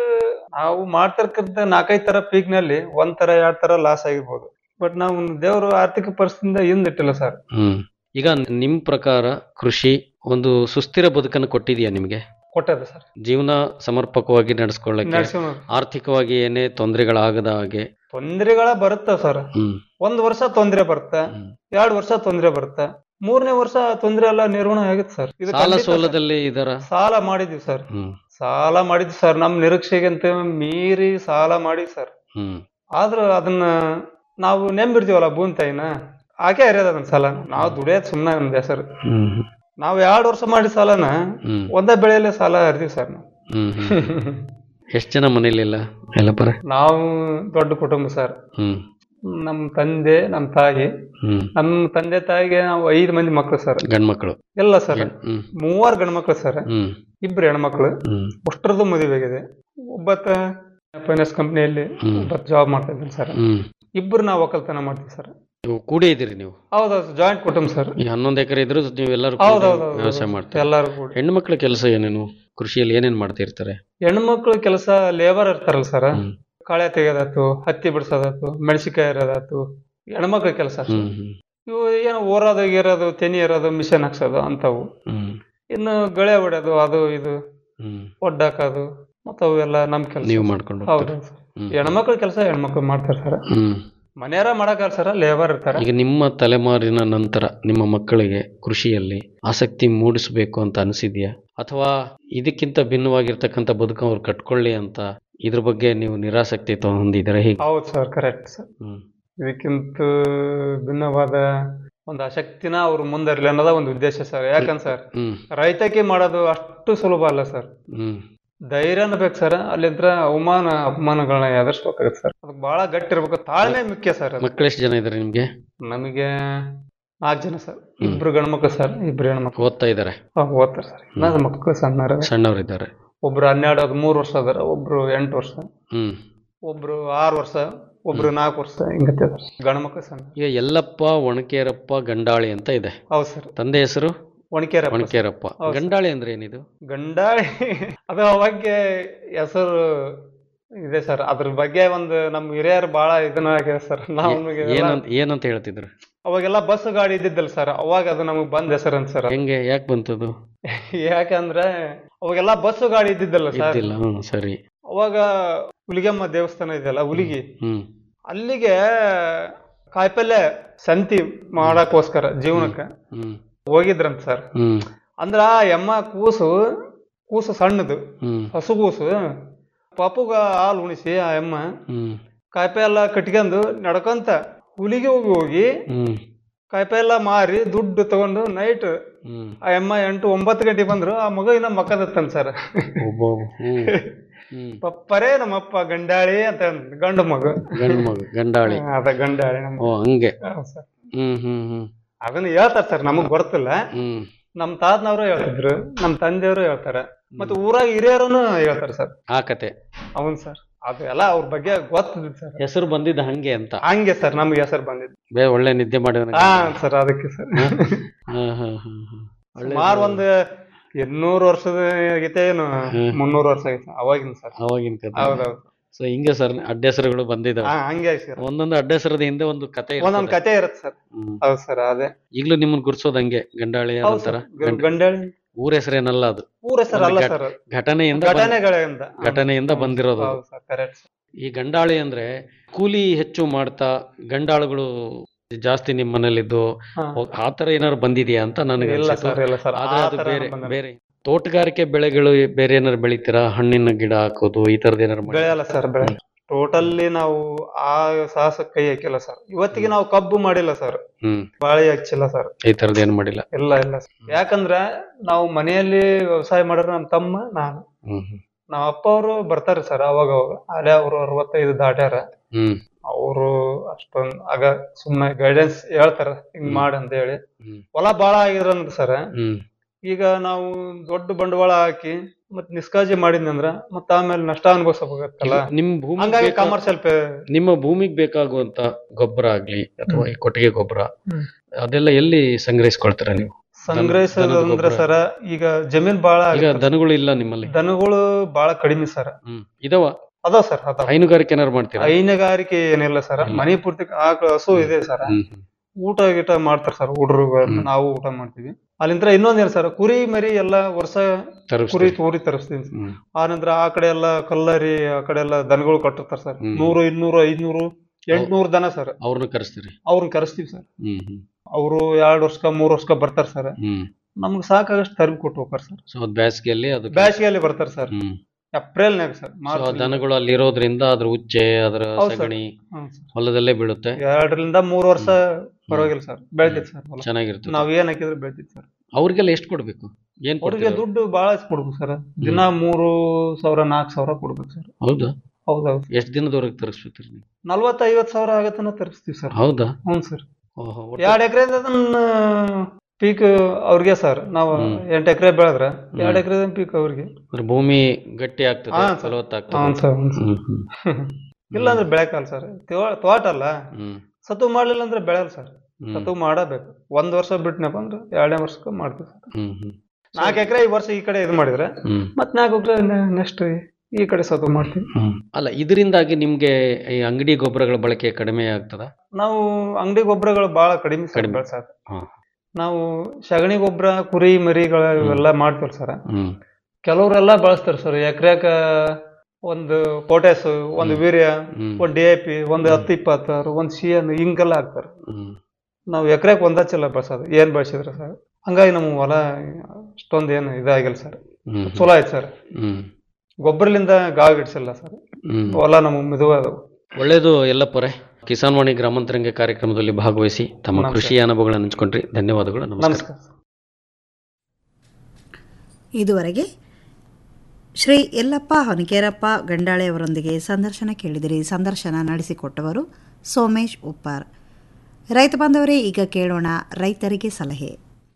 ನಾವು ಮಾಡ್ತಿರ್ಕಂತ ನಾಲ್ಕೈದು ತರ ಪೀಕ್ ನಲ್ಲಿ ಒಂದ್ ತರ ಎರಡ್ ತರ ಲಾಸ್ ಆಗಿರ್ಬೋದು ಬಟ್ ನಾವು ದೇವರು ಆರ್ಥಿಕ ಪರಿಸ್ಥಿತಿಯಿಂದ ಹಿಂದಿಟ್ಟಿಲ್ಲ ಸರ್ ಹ್ಮ್ ಈಗ ನಿಮ್ ಪ್ರಕಾರ ಕೃಷಿ ಒಂದು ಸುಸ್ಥಿರ ಬದುಕನ್ನು ಕೊಟ್ಟಿದ್ಯಾ ನಿಮ್ಗೆ ಕೊಟ್ಟದ ಸರ್ ಜೀವನ ಸಮರ್ಪಕವಾಗಿ ನಡೆಸ್ಕೊಳ್ಳಕ್ಕೆ ನಡ್ಸ್ಕೊಂಡ್ ಆರ್ಥಿಕವಾಗಿ ಏನೇ ತೊಂದರೆಗಳಾಗದ ಹಾಗೆ ತೊಂದರೆಗಳ ಬರುತ್ತ ಸರ್ ಹ್ಮ್ ಒಂದ್ ವರ್ಷ ತೊಂದ್ರೆ ಬರುತ್ತ ಹ್ಮ್. ಎರಡ್ ವರ್ಷ ತೊಂದ್ರೆ ಬರುತ್ತ ಮೂರನೇ ವರ್ಷ ತೊಂದ್ರೆ ಎಲ್ಲ ನಿರ್ವಹಣೆ ಆಗುತ್ತೆ ಸರ್ ಇದು ಸಾಲ ಖಂಡಿತ ಸೋಲದಲ್ಲಿ ಇದರ ಸರ್. ಸಾಲ ಮಾಡಿದ್ವಿ ಸರ್ ಹ್ಮ್ ಸಾಲ ಮಾಡಿದ್ವಿ ಸರ್ ನಮ್ ನಿರೀಕ್ಷೆಗಂತ ಮೀರಿ ಸಾಲ ಮಾಡಿ ಸರ್ ಹ್ಮ್ ಆದ್ರೂ ಅದನ್ನ ನಾವು ನೆಂಬಿಡ್ತೀವಲ್ಲ ಭೂಮಿ ತಾಯಿನ ಆಕೆ ಹರಿಯೋದು ಅದನ್ನ ಸಾಲ ನಾವು ದುಡಿಯೋದ್ ಸುಮ್ಮನೆ ನಮ್ದು ಸರ್ ಹ್ಮ್ ನಾವು ಎರಡು ವರ್ಷ ಮಾಡಿ ಸಾಲನ ಹ್ಮ್ ಒಂದೇ ಬೆಳೆಯಲ್ಲೇ ಸಾಲ ಹರಿದೀವಿ ಸರ್ ನಾವು ಹ್ಮ್ ಹ್ಮ್ ಎಷ್ಟ್ ಜನ ಮನೇಲಿಲ್ಲ ಎಲ್ಲಪ್ಪರ ನಾವು ದೊಡ್ಡ ಕುಟುಂಬ ಸರ್ ಹ್ಮ್ ನಮ್ ತಂದೆ ನಮ್ ತಾಯಿ ಹ್ಮ್ ನಮ್ ತಂದೆ ತಾಯಿಗೆ ನಾವು ಐದು ಮಂದಿ ಮಕ್ಳು ಸರ್ ಗಂಡ್ಮಕ್ಳು ಎಲ್ಲ ಸರ್ ಹ್ಮ್ ಮೂವಾರು ಗಂಡ್ಮಕ್ಳು ಸರ್ ಹ್ಮ್ ಇಬ್ರು ಹೆಣ್ಮಕ್ಳು ಹ್ಮ್ ಅಷ್ಟರದ್ದು ಮದುವೆ ಆಗಿದೆ ಒಬ್ಬತ್ತ ಫೈನಾನ್ಸ್ ಕಂಪ್ನಿಯಲ್ಲಿ ಹ್ಮ್. ಒಬ್ಬತ್ತು ಜಾಬ್ ಮಾಡ್ತಾ ಇದ್ದೀನಿ ಸರ್ ಹ್ಮ್ ಇಬ್ರು ನಾವು ಒಕ್ಕಲ್ತನ ಮಾಡ್ತೀವಿ ಸರ್ ನೀವು ಕೂಡೇ ಇದ್ದೀರಿ ನೀವು ಹೌದೌದು ಜಾಯಿಂಟ್ ಕುಟುಂಬ ಸರ್ ಈ ಹನ್ನೊಂದು ಎಕರೆ ಇದ್ರು ನೀವು ಎಲ್ಲರೂ ಕೂಡಿ ಹೌದೌದು ವ್ಯವಸಾಯ ಮಾಡ್ತೀರಿ ಎಲ್ಲಾರು ಕೂಡಿ ಹೆಣ್ಮಕ್ಳ ಕೆಲಸ ಏನೇನು ಕೃಷಿಯಲ್ಲಿ ಏನೇನ್ ಮಾಡ್ತಿರ್ತಾರೆ ಹೆಣ್ಮಕ್ಳು ಕೆಲಸ ಲೇಬರ್ ಇರ್ತಾರಲ್ಲ ಸರ್ ಹ್ಮ್. ಕಳೆ ತೆಗೆದಾತು ಹತ್ತಿ ಬಿಡ್ಸೋದಾತು ಮೆಣಸಿಕಾಯಿ ಇರೋದಾತು ಹೆಣ್ಮಕ್ಳ ಕೆಲಸ ಹ್ಮ್ ಹ್ಮ್ ಇವು ಏನು ಓರೋದು ಗೀರೋದು ತೆನಿ ಇರೋದು ಮಿಷನ್ ಹಾಕ್ಸೋದು ಅಂತವು ಹ್ಮ್ ಇನ್ನು ಗಳೆ ಹೊಡೆಯೋದು ಅದು ಇದು ಹ್ಮ್ ಒಡ್ಡಾಕೋದು ಮತ್ತು ಅವೆಲ್ಲ ನಮ್ ಕೆಲಸ ನೀವು ಮಾಡ್ಕೊಂಡು ಹೌದು ಹೋಗ್ತೀರಿ. ಹ್ಮ್. ಹೆಣ್ಮಕ್ಳ ಕೆಲಸ ಹೆಣ್ಮಕ್ಳು ಮಾಡ್ತಾರೆ ಸರ್ ಹ್ಮ್ ಮನೆಯಾರ ಮಾಡಕಲ್ಲ ಸರ್ ಲೇಬರ್ ಇರ್ತಾರೆ ಈಗ ನಿಮ್ಮ ತಲೆಮಾರಿನ ನಂತರ ನಿಮ್ಮ ಮಕ್ಕಳಿಗೆ ಕೃಷಿಯಲ್ಲಿ ಆಸಕ್ತಿ ಮೂಡಿಸಬೇಕು ಅಂತ ಅನಿಸಿದ್ಯಾ ಅಥವಾ ಇದಕ್ಕಿಂತ ಭಿನ್ನವಾಗಿರ್ತಕ್ಕಂಥ ಬದುಕು ಅವ್ರು ಕಟ್ಕೊಳ್ಳಿ ಅಂತ ಇದ್ರ ಬಗ್ಗೆ ನೀವು ನಿರಾಸಕ್ತಿ ಹೊಂದಿದ್ದೀರಾ ಹೇಗೆ ಹೌದು ಸರ್ ಕರೆಕ್ಟ್ ಸರ್ ಹ್ಮ್ ಇದಕ್ಕಿಂತ ಭಿನ್ನವಾದ ಒಂದು ಆಸಕ್ತಿನ ಅವ್ರು ಮುಂದರ್ಲಿ ಅನ್ನೋದ ಒಂದು ಉದ್ದೇಶ ಸರ್ ಯಾಕಂದ್ರೆ ಸರ್ ಹ್ಮ್ ರೈತಕಿ ಮಾಡೋದು ಅಷ್ಟು ಸುಲಭ ಅಲ್ಲ ಸರ್ ಹ್ಮ್ ಧೈರ್ಯನ ಬೇಕು ಸರ್ ಅಲ್ಲಿಂದ ಅವಮಾನ ಅಪಮಾನಗಳನ್ನ ಎದುರಿಸ್ಬೇಕಾಗತ್ತೆ ಸರ್ ಅದಕ್ಕೆ ಬಹಳ ಗಟ್ಟಿ ಇರ್ಬೇಕು ತಾಳ್ಮೆ ಮುಖ್ಯ ಸರ್ ಅದು. ಮಕ್ಕಳೆಷ್ಟು ಜನ ಇದ್ದಾರೆ ನಿಮ್ಗೆ ನಮಗೆ ನಾಲ್ಕು ಜನ ಸರ್ ಇಬ್ರು ಗಂಡ್ಮಕ್ಳು ಸರ್ ಇಬ್ರು ಹೆಣ್ಮಕ್ಳು ಓದ್ತಾ ಇದ್ದಾರೆ ಹಾ, ಓದ್ತಾರೆ ಸರ್ ನನ್ನ ಮಕ್ಕಳು ಸಣ್ಣರ ಸಣ್ಣವರಿದ್ದಾರೆ ಒಬ್ರು ಹನ್ನೆರಡು ಹದಿಮೂರು ವರ್ಷ ಅದಾರ ಒಬ್ರು ಎಂಟು ವರ್ಷ ಹ್ಮ್ ಒಬ್ರು ಆರು ವರ್ಷ ಒಬ್ರು ನಾಲ್ಕು ವರ್ಷ ಹಿಂಗತ್ತೆ ಗಂಡು ಮಕ್ಕಳು ಸಣ್ಣ ಈಗ ಯಲ್ಲಪ್ಪ ಒಣಕೇರಪ್ಪ ಗಂಡಾಳಿ ಅಂತ ಇದೆ ಹೌದು ಸರ್ ತಂದೆ ಹೆಸರು ಒಣಕೆರೆ ಒಣಕೇರಪ್ಪ ಹೌದು. ಗಂಡಾಳಿ ಅಂದ್ರೆ ಏನಿದು ಗಂಡಾಳಿ ಅದು ಅವಾಗೆ ಹೆಸರು ಇದೆ ಸರ್ ಅದ್ರ ಬಗ್ಗೆ ಒಂದು ನಮ್ಮ ಹಿರಿಯರು ಬಹಳ ಇದನ್ನ ಆಗಿದೆ ಸರ್ ನಮಗೆ ಏನಂತ ಏನಂತ ಹೇಳ್ತಿದ್ರು ಅವಾಗೆಲ್ಲ ಬಸ್ ಗಾಡಿ ಇದ್ದಿದ್ದಲ್ಲ ಸರ್ ಅವಾಗ ಅದು ನಮಗೆ ಬಂದ ಹೆಸರು ಅಂತ ಸರ್ ಹೆಂಗೆ ಯಾಕೆ ಬಂತದು ಯಾಕಂದ್ರೆ ಅವಾಗೆಲ್ಲ ಬಸ್ ಗಾಡಿ ಇದ್ದಿದ್ದಲ್ಲ ಸರ್ ಇದ್ದಿಲ್ಲ ಹ್ಮ್ ಸರಿ ಅವಾಗ ಹುಲಿಗೆಮ್ಮ ದೇವಸ್ಥಾನ ಇದೆಯಲ್ಲ ಹುಲಿಗಿ ಹ್ಮ್ ಅಲ್ಲಿಗೆ ಕಾಯಿಪಲ್ಲೆ ಸಂತಿ ಮಾಡಕ್ಕೋಸ್ಕರ ಜೀವನಕ್ಕೆ ಹ್ಮ್ ಹೋಗಿದ್ರಂತ ಸರ್ ಹ್ಮ್ ಅಂದ್ರ ಆ ಎಮ್ಮ ಕೂಸು ಕೂಸು ಸಣ್ಣದು ಹ್ಮ್ ಹಸು ಕೂಸು ಪಾಪುಗ ಹಾಲು ಉಣಿಸಿ ಆ ಎಮ್ಮ ಹ್ಮ್ ಕಾಯಿಪಲ್ಲೆ ಎಲ್ಲ ಕಟ್ಕೊಂಡು ನಡ್ಕೊಂತ ಹುಲಿಗೆ ಹೋಗಿ ಹೋಗಿ ಹ್ಮ್ ಕಾಯಿಪಲ್ಲೆ ಎಲ್ಲ ಮಾರಿ ದುಡ್ಡು ತಗೊಂಡು ನೈಟ್ ಹ್ಮ್ ಆ ಎಮ್ಮ ಎಂಟು ಒಂಬತ್ತು ಗಂಟೆಗೆ ಬಂದ್ರು ಆ ಮಗ ಇನ್ನ ಮಕ್ಕದತ್ತನ್ ಸರ್ ಒಬ್ಬ ಹ್ಮ್ ಹ್ಮ್ ಪಪ್ಪರೇ ನಮ್ಮಪ್ಪ ಗಂಡಾಳಿ ಅಂತ ಅಂದ್- ಗಂಡು ಮಗ ಗಂಡು ಮಗ ಗಂಡಾಳಿ ಅದ ಗಂಡಾಳಿ ನಮ್ಮ ಓ ಹಂಗೆ ಹೌದ್ sir. ಹ್ಮ್ ಹ್ಮ್ ಹ್ಮ್ ಅದನ್ನ ಹೇಳ್ತಾರ ಸರ್ ನಮಗ್ ಗೊತ್ತಿಲ್ಲ ಹ್ಮ್ ನಮ್ ತಾತನವರು ಹೇಳ್ತಿದ್ರು ನಮ್ ತಂದೆಯವರು ಹೇಳ್ತಾರ ಮತ್ತೆ ಊರಾಗ ಹಿರಿಯರನು ಹೇಳ್ತಾರ ಸರ್ ಆ ಕತೆ ಅವನ್ ಸರ್ ಅದು ಎಲ್ಲ ಅವ್ರ ಬಗ್ಗೆ ಗೊತ್ತಿದ್ ಸರ್ ಹೆಸರು ಬಂದಿದ್ದ ಹಂಗೆ ಅಂತ ಹಂಗೆ ಸರ್ ನಮ್ಗೆ ಹೆಸರು ಬಂದಿದ್ದು ಬೇ ಒಳ್ಳೆ ನಿದ್ದೆ ಮಾಡಿದ ಹಾ ಸರ್ ಅದಕ್ಕೆ ಸರ್ ಹಾ ಹಾ ಹಾ ಹಾ ಒಳ್ಳೆ ಸುಮಾರು ಒಂದು ಇನ್ನೂರು ವರ್ಷದ ಗೀತೆ ಏನು ಹ್ಮ್. ಮುನ್ನೂರು ವರ್ಷ ಆಗೈತೆ ಅವಾಗಿನ ಸರ್ ಅವಾಗಿನ ಕತೆ ಹೌದೌದು ಸೊ ಹಿಂಗೆ ಸರ್ ಅಡ್ಡೆಸರುಗಳು ಬಂದಿದಾವೆ ಹಾ ಹಂಗೆ ಸರ್ ಒಂದೊಂದು ಅಡ್ಡೆಸರದ ಹಿಂದೆ ಒಂದು ಕತೆ ಒಂದೊಂದ್ ಕತೆ ಇರುತ್ತೆ ಸರ್ ಹ್ಮ್. ಹೌದು ಸರ್ ಅದೇ ಈಗ್ಲೂ ನಿಮ್ಮನ್ನ ಗುರ್ಸೋದ್ ಹಂಗೆ ಗಂಡಾಳಿ ಹೌದು ಅಂತಾರ ಸರ್ ಗಂಡಾಳಿ ಊರ ಹೆಸರೇನಲ್ಲ ಅದು ಊರ ಸರ್ ಅಲ್ಲ ಒಂದು ಸರ್ ಘಟನೆಯಿಂದ ಬಂದ್- ಘಟನೆಗಳಿಂದ ಘಟನೆಯಿಂದ ಬಂದಿರೋದು ಅದು. ಹೌದು ಸರ್ ಕರೆಕ್ಟ್ ಈ ಗಂಡಾಳಿ ಅಂದ್ರೆ ಕೂಲಿ ಹೆಚ್ಚು ಮಾಡ್ತಾ ಗಂಡಾಳುಗಳು ಜಾಸ್ತಿ ನಿಮ್ ಮನೇಲಿದ್ದು ಹೋಗ್- ಆ ತರ ಏನಾದ್ರು ಬಂದಿದ್ಯಾ ಅಂತ ನನಗೆ ಇಲ್ಲ ಅನ್ಸಿತ್ತು. ಸರ್ ಇಲ್ಲ ಸರ್ ಆದ್ರೆ ಆ ಅದು ಥರ ಬೇರೆ ಬಂದಿಲ್ಲ. ಬೇರೆ ತೋಟಗಾರಿಕೆ ಬೆಳೆಗಳು ಬೇರೆ ಏನಾರು ಬೆಳಿತೀರಾ ಹಣ್ಣಿನ ಗಿಡ ಹಾಕೋದು ಈ ತರದ್ ಏನಾರು ಮಾಡಿ ಬೆಳೆಯಲ್ಲ ಸರ್ ಬೆಳೆ ಟೋಟಲ್ಲಿ ನಾವು ಆ ಸಾಹಸ ಕೈ ಹಾಕಿಲ್ಲ ಸರ್ ಇವತ್ತಿಗೆ ನಾವು ಕಬ್ಬು ಮಾಡಿಲ್ಲ ಸರ್ ಹ್ಮ್ ಬಾಳೆ ಹಚ್ಚಿಲ್ಲ ಸರ್ ಈ ತರದ್ ಏನ್ ಮಾಡಿಲ್ಲ ಇಲ್ಲ ಇಲ್ಲ sir. ಯಾಕಂದ್ರ ನಾವು ಮನೆಯಲ್ಲಿ ವ್ಯವಸಾಯ ಮಾಡಿದ್ರೆ ನಮ್ಮ ತಮ್ಮ ನಾನು ಹ್ಮ್ ಹ್ಮ್ ನಮ್ಮ ಅಪ್ಪ ಅವರು ಬರ್ತಾರೆ ಸರ್ ಅವಾಗ ಅವಾಗ ಅಲ್ಲೇ ಅವರು ಅರವತ್ತೈದು ದಾಟ್ಯಾರ ಹ್ಮ್ ಅವರು ಅಷ್ಟೊಂದ್ ಆಗ ಸುಮ್ಮನೆ ಗೈಡೆನ್ಸ್ ಹೇಳ್ತಾರ ಹಿಂಗ್ ಹ್ಮ್. ಮಾಡ್ ಅಂತ ಹೇಳಿ ಹ್ಮ್. ಹೊಲ ಬಾಳ ಆಗಿದ್ರಂದ್ರ ಸರ್ ಹ್ಮ್ ಈಗ ನಾವು ದೊಡ್ಡ ಬಂಡವಾಳ ಹಾಕಿ ಮತ್ ನಿಷ್ಕಾಳಜಿ ಮಾಡಿದ್ನಂದ್ರ ಮತ್ತ ಆಮೇಲೆ ನಷ್ಟ ಅನುಭವಿಸಬೇಕಾಗತ್ತಲ್ಲ ಈಗ ನಿಮ್ ಭೂಮಿ ಹಂಗಾಗಿ ಕಮರ್ಷಿಯಲ್ ನಿಮ್ಮ ಭೂಮಿಗೆ ಬೇಕಾಗುವಂತ ಗೊಬ್ಬರ ಆಗ್ಲಿ ಅಥವಾ ಈ ಕೊಟ್ಟಿಗೆ ಗೊಬ್ಬರ ಹ್ಮ್. ಅದೆಲ್ಲ ಎಲ್ಲಿ ಸಂಗ್ರಹಿಸ್ಕೊಳ್ತೀರಾ ನೀವು ಸಂಗ್ರಹಿಸೋದು ದನದ ಅಂದ್ರೆ ಗೊಬ್ಬರ. ಸರ ಈಗ ಜಮೀನ್ ಬಾಳ ಈಗ ಆಗತ್ತೆ. ದನಗಳು ಇಲ್ಲ ನಿಮ್ಮಲ್ಲಿ ದನಗಳು ಬಾಳ ಕಡಿಮೆ ಸರ್ ಹ್ಮ್ ಇದಾವ ಅದಾವ ಸರ್ ಅದಾವ ಹೈನುಗಾರಿಕೆ ಏನಾರು ಮಾಡ್ತೀರಾ ಹೈನುಗಾರಿಕೆ ಏನಿಲ್ಲ ಸರ್ ಇಲ್ಲ. ಮನಿ ಪೂರ್ತಿ ಆಕಳ ಹಸು ಇದೆ ಸರ್ ಹ್ಮ್ ಹ್ಮ್. ಊಟ ಗೀಟ ಮಾಡ್ತಾರ ಸರ್ ಹುಡ್ರು ಹ್ಮ್. ನಾವು ಊಟ ಮಾಡ್ತೀವಿ ಅಲ್ಲಿಂದ ಇನ್ನೊಂದೇನು ಸರ್ ಕುರಿ ಮರಿ ಎಲ್ಲ ವರ್ಷ ತರಿಸ್ತೀರಿ. ಕುರಿ ತೂರಿ ತರಿಸ್ತೀನಿ ಸರ್ ಹ್ಮ್ ಆ ನಂತರ ಆ ಕಡೆ ಎಲ್ಲ ಕಲ್ಲರಿ ಆ ಕಡೆ ಎಲ್ಲ ದನಗಳು ಕಟ್ಟಿರ್ತಾರ ಸರ್ ಹ್ಮ್. ನೂರು ಇನ್ನೂರು ಐದ್ನೂರು ಎಂಟ್ನೂರು ದನ ಸರ್ ಅವ್ರನ್ನ ಕರೆಸ್ತೀರಿ ಅವ್ರನ್ನ ಕರೆಸ್ತೀವಿ ಸರ್ ಹ್ಮ್ ಹ್ಮ್ ಅವರು ಎರಡ್ ವರ್ಷಕ್ಕ ಮೂರ್ ವರ್ಷಕ್ಕ ಬರ್ತಾರ ಸರ್ ಹ್ಮ್ ನಮ್ಗೆ ಸಾಕಾಗಷ್ಟು ತರ್ಬಿ ಕೊಟ್ಟು ಹೋಗ್ತಾರ ಸರ್ ಸೊ ಅದ್ ಬ್ಯಾಸ್ಗೆಯಲ್ಲಿ ಅದು ಬೇಸಿಗೆಯಲ್ಲಿ ಬರ್ತಾರ ಸರ್ ಹ್ಮ್ ಏಪ್ರಿಲ್ನಾಗ ಸರ್ ಸೊ ಮಾರ್ಚ್ ಆ ದನಗಳು ಅಲ್ಲಿ ಇರೋದ್ರಿಂದ ಅದ್ರ ಉಜ್ಜೆ ಅದರ ಹೌದ್ ಸರ್. ಸಗಣಿ ಹ್ಮ್ ಸರ್. ಹೊಲದಲ್ಲೇ ಬೀಳುತ್ತೆ ಎರಡರಿಂದ ಮೂರ್ ವರ್ಷ ಪರವಾಗಿಲ್ಲ ಸರ್ ಬೆಳ್ತೈತಿ ಸರ್ ಹೊಲ ಚೆನ್ನಾಗಿರುತ್ತೆ ನಾವ್ ಏನ್ ಹಾಕಿದ್ರೆ ಬೆಳ್ತೈತಿ ಸರ್ ಅವ್ರಿಗೆಲ್ಲ ಎಷ್ಟು ಕೊಡ್ಬೇಕು ಏನ್ ಅವ್ರಿಗೆ ಕೊಡ್ತೀರಾ ದುಡ್ಡು ಬಾಳ ಕೊಡ್ಬೇಕು ಸರ್ ದಿನ ಮೂರು ಸಾವಿರ ನಾಲ್ಕು ಸಾವಿರ ಕೊಡ್ಬೇಕು ಸರ್ ಹೌದಾ ಹೌದೌದು ಎಷ್ಟ್ ದಿನದವರೆಗೆ ತರಿಸ್ಬಿಡ್ತೀರಿ ನೀವು ನಲ್ವತ್ತ ಐವತ್ ಸಾವಿರ ಆಗತ್ತನ ತರಿಸ್ತೀವಿ ಸರ್ ಹೌದಾ ಹ್ಞೂ ಸರ್ ಓಹೋ ಎರಡ್ ಎಕರೆ ಅದನ್ನ ಪೀಕ್ ಅವ್ರಿಗೆ ಸರ್ ನಾವು ಹ್ಮ್. ಎಂಟ್ ಎಕರೆ ಬೆಳೆದ್ರ ಎರಡ್ ಎಕರೆ ಪೀಕ್ ಅವ್ರಿಗೆ ಅಂದ್ರೆ ಭೂಮಿ ಗಟ್ಟಿ ಆಗ್ತದೆ ಹಾ, ಸರ್. ಫಲವತ್ತಾಗ್ತದೆ ಹ್ಞೂ ಸರ್ ಹ್ಞೂ ಸರ್. ಹ್ಮ್ ಹ್ಮ್ ಇಲ್ಲ ಅಂದ್ರೆ ಬೆಳೆಕಲ್ಲ ಸರ್ ತೋಟ ಅಲ್ಲ ಹ್ಮ್ ಸತು ಮಾಡ್ಲಿಲ್ಲ ಅಂದ್ರೆ ಬೆಳೆಯಲ್ಲ ಸರ್ ಹ್ಮ್ ಸತು ಮಾಡಬೇಕು ಒಂದ್ ವರ್ಷ ಬಿಟ್ನಪ್ಪ ಅಂದ್ರೆ ಎರಡನೇ ವರ್ಷಕ್ಕೆ ಮಾಡ್ತೀವಿ ಸರ್ ಹ್ಮ್ ಹ್ಮ್ ನಾಲ್ಕು ಎಕರೆ ಈ ವರ್ಷ ಈ ಕಡೆ ಇದು ಮಾಡಿದ್ರೆ ಹ್ಮ್ ಮತ್ ನಾಲ್ಕು ಎಕರೆ ನೆಕ್ಸ್ಟ್ ಈ ಕಡೆ ಸತು ಮಾಡ್ತೀವಿ ಹ್ಮ್ ಅಲ್ಲ ಇದರಿಂದಾಗಿ ನಿಮ್ಗೆ ಈ ಅಂಗಡಿ ಗೊಬ್ಬರಗಳ ಬಳಕೆ ಕಡಿಮೆ ಆಗ್ತದ ನಾವು ಅಂಗಡಿ ಗೊಬ್ಬರಗಳು ಬಹಳ ಕಡಿಮೆ ಸರ್ ಕಡಿಮೆ. ಬೆಳ್ಸೋದು ಹಾ. ನಾವು ಸಗಣಿ ಗೊಬ್ಬರ ಕುರಿ ಮರಿಗಳ ಇವೆಲ್ಲ ಮಾಡ್ತೀವಿ ಸರ್ ಹ್ಮ್ ಕೆಲವ್ರೆಲ್ಲ ಬಳಸ್ತಾರೆ ಸರ್ ಎಕರೆಕ ಒಂದು ಪೊಟ್ಯಾಸ್ ಒಂದು ಹ್ಮ್. ವೀರ್ಯ ಹ್ಮ್ ಒಂದ್ ಡಿ ಎ ಪಿ ಒಂದು ಹತ್ತು ಇಪ್ಪತ್ತಾರು ಒಂದ್ ಸಿ ಎನ್ ಹಿಂಗೆಲ್ಲ ಹಾಕ್ತಾರೆ ಹ್ಮ್ ನಾವು ಎಕರೆಕ್ ಒಂದ ಚೀಲ ಬಳಸೋದು ಏನ್ ಬಳಸಿದ್ರೆ ಸರ್ ಹಂಗಾಗಿ ನಮ್ಮ ಹೊಲ ಅಷ್ಟೊಂದು ಏನು ಇದಾಗಿಲ್ಲ ಸರ್ ಹ್ಮ್ ಚಲೋ ಆಯ್ತು ಸರ್ ಹ್ಮ್ ಗೊಬ್ಬರಲಿಂದ ಗಾಳಿ ಗಿಡ್ಸಿಲ್ಲ ಸರ್ ಹ್ಮ್ ಹೊಲ ನಮ್ಮ ಮಿದುವಾದವು ಒಳ್ಳೇದು ಎಲ್ಲಪ್ಪರೇ ಕಿಸಾನ್ ವಾಣಿ ಗ್ರಾಮಾಂತರಂಗ ಕಾರ್ಯಕ್ರಮದಲ್ಲಿ ಭಾಗವಹಿಸಿ ತಮ್ಮ ನಮಸ್ಕಾರ. ಕೃಷಿ ಅನುಭವಗಳನ್ನು ಹಂಚ್ಕೊಂಡ್ರಿ ಧನ್ಯವಾದಗಳು ನಮಸ್ಕಾರ ನಮಸ್ಕಾರ ಇದುವರೆಗೆ ಶ್ರೀ ಯಲ್ಲಪ್ಪ ಹೊನಕೇರಪ್ಪ ಗಂಡಾಳೆ ಅವರೊಂದಿಗೆ ಸಂದರ್ಶನ ಕೇಳಿದಿರಿ ಸಂದರ್ಶನ ನಡೆಸಿಕೊಟ್ಟವರು ಸೋಮೇಶ್ ಉಪ್ಪಾರ್ ರೈತ ಬಾಂಧವರೇ ಈಗ ಕೇಳೋಣ ರೈತರಿಗೆ ಸಲಹೆ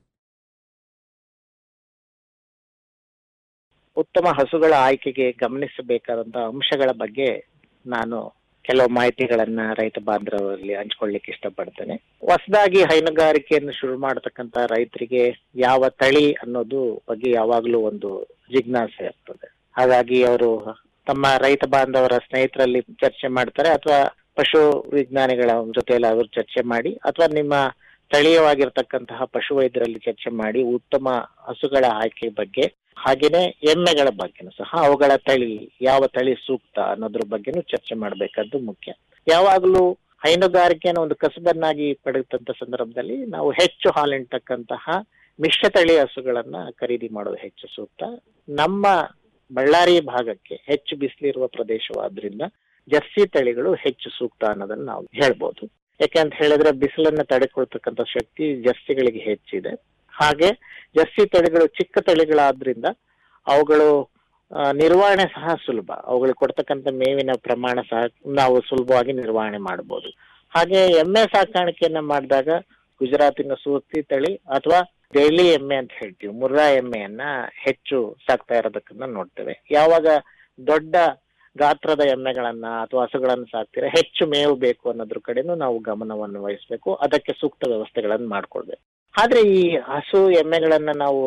ಉತ್ತಮ ಹಸುಗಳ ಆಯ್ಕೆಗೆ ಗಮನಿಸಬೇಕಾದಂತಹ ಅಂಶಗಳ ಬಗ್ಗೆ ನಾನು ಕೆಲವು ಮಾಹಿತಿಗಳನ್ನ ರೈತ ಬಾಂಧವರಲ್ಲಿ ಹಂಚ್ಕೊಳ್ಳಿಕ್ಕೆ ಇಷ್ಟಪಡ್ತೇನೆ ಹೊಸದಾಗಿ ಹೈನುಗಾರಿಕೆಯನ್ನು ಶುರು ಮಾಡತಕ್ಕಂತ ರೈತರಿಗೆ ಯಾವ ತಳಿ ಅನ್ನೋದು ಬಗ್ಗೆ ಯಾವಾಗಲೂ ಒಂದು ಜಿಜ್ಞಾಸೆ ಇರ್ತದೆ ಹಾಗಾಗಿ ಅವರು ತಮ್ಮ ರೈತ ಬಾಂಧವರ ಸ್ನೇಹಿತರಲ್ಲಿ ಚರ್ಚೆ ಮಾಡ್ತಾರೆ ಅಥವಾ ಪಶು ವಿಜ್ಞಾನಿಗಳ ಜೊತೆಯಲ್ಲಿ ಅವರು ಚರ್ಚೆ ಮಾಡಿ ಅಥವಾ ನಿಮ್ಮ ಸ್ಥಳೀಯವಾಗಿರ್ತಕ್ಕಂತಹ ಪಶುವೈದ್ಯರಲ್ಲಿ ಚರ್ಚೆ ಮಾಡಿ ಉತ್ತಮ ಹಸುಗಳ ಆಯ್ಕೆ ಬಗ್ಗೆ ಹಾಗೇನೆ ಎಮ್ಮೆಗಳ ಬಗ್ಗೆನೂ ಸಹ ಅವುಗಳ ತಳಿ ಯಾವ ತಳಿ ಸೂಕ್ತ ಅನ್ನೋದ್ರ ಬಗ್ಗೆನೂ ಚರ್ಚೆ ಮಾಡಬೇಕಾದ್ದು ಮುಖ್ಯ ಯಾವಾಗಲೂ ಹೈನುಗಾರಿಕೆಯನ್ನು ಒಂದು ಕಸಬನ್ನಾಗಿ ಪಡೆದಂತ ಸಂದರ್ಭದಲ್ಲಿ ನಾವು ಹೆಚ್ಚು ಹಾಲಿಂತಕ್ಕಂತಹ ಮಿಶ್ರ ತಳಿ ಹಸುಗಳನ್ನ ಖರೀದಿ ಮಾಡೋದು ಹೆಚ್ಚು ಸೂಕ್ತ ನಮ್ಮ ಬಳ್ಳಾರಿ ಭಾಗಕ್ಕೆ ಹೆಚ್ಚು ಬಿಸಿಲಿರುವ ಪ್ರದೇಶವಾದ್ರಿಂದ ಜರ್ಸಿ ತಳಿಗಳು ಹೆಚ್ಚು ಸೂಕ್ತ ಅನ್ನೋದನ್ನ ನಾವು ಹೇಳ್ಬೋದು ಯಾಕೆಂತ ಹೇಳಿದ್ರೆ ಬಿಸಿಲನ್ನ ತಡೆಕೊಳ್ತಕ್ಕಂಥ ಶಕ್ತಿ ಜರ್ಸಿಗಳಿಗೆ ಹೆಚ್ಚಿದೆ ಹಾಗೆ ಜರ್ಸಿ ತಳಿಗಳು ಚಿಕ್ಕ ತಳಿಗಳಾದ್ರಿಂದ ಅವುಗಳು ಆ, ನಿರ್ವಹಣೆ ಸಹ ಸುಲಭ ಅವುಗಳಿಗೆ ಕೊಡ್ತಕ್ಕಂಥ ಮೇವಿನ ಪ್ರಮಾಣ ಸಹ ನಾವು ಸುಲಭವಾಗಿ ನಿರ್ವಹಣೆ ಮಾಡಬಹುದು ಹಾಗೆ ಎಮ್ಮೆ ಸಾಕಾಣಿಕೆಯನ್ನ ಮಾಡಿದಾಗ ಗುಜರಾತಿನ ಸೂರ್ತಿ ತಳಿ ಅಥವಾ ದೆಹಲಿ ಎಮ್ಮೆ ಅಂತ ಹೇಳ್ತೀವಿ ಮುರ್ರಾ ಎಮ್ಮೆಯನ್ನ ಹೆಚ್ಚು ಸಾಕ್ತಾ ಇರೋದಕ್ಕನ್ನ ನೋಡ್ತೇವೆ ಯಾವಾಗ ದೊಡ್ಡ ಗಾತ್ರದ ಎಮ್ಮೆಗಳನ್ನ ಅಥವಾ ಹಸುಗಳನ್ನ ಸಾಕ್ತೀರಾ ಹೆಚ್ಚು ಮೇವು ಬೇಕು ಅನ್ನೋದ್ರ ಕಡೆನೂ ನಾವು ಗಮನವನ್ನು ವಹಿಸ್ಬೇಕು ಅದಕ್ಕೆ ಸೂಕ್ತ ವ್ಯವಸ್ಥೆಗಳನ್ನು ಮಾಡ್ಕೊಳ್ಬೇಕು ಆದ್ರೆ ಈ ಹಸು ಎಮ್ಮೆಗಳನ್ನ ನಾವು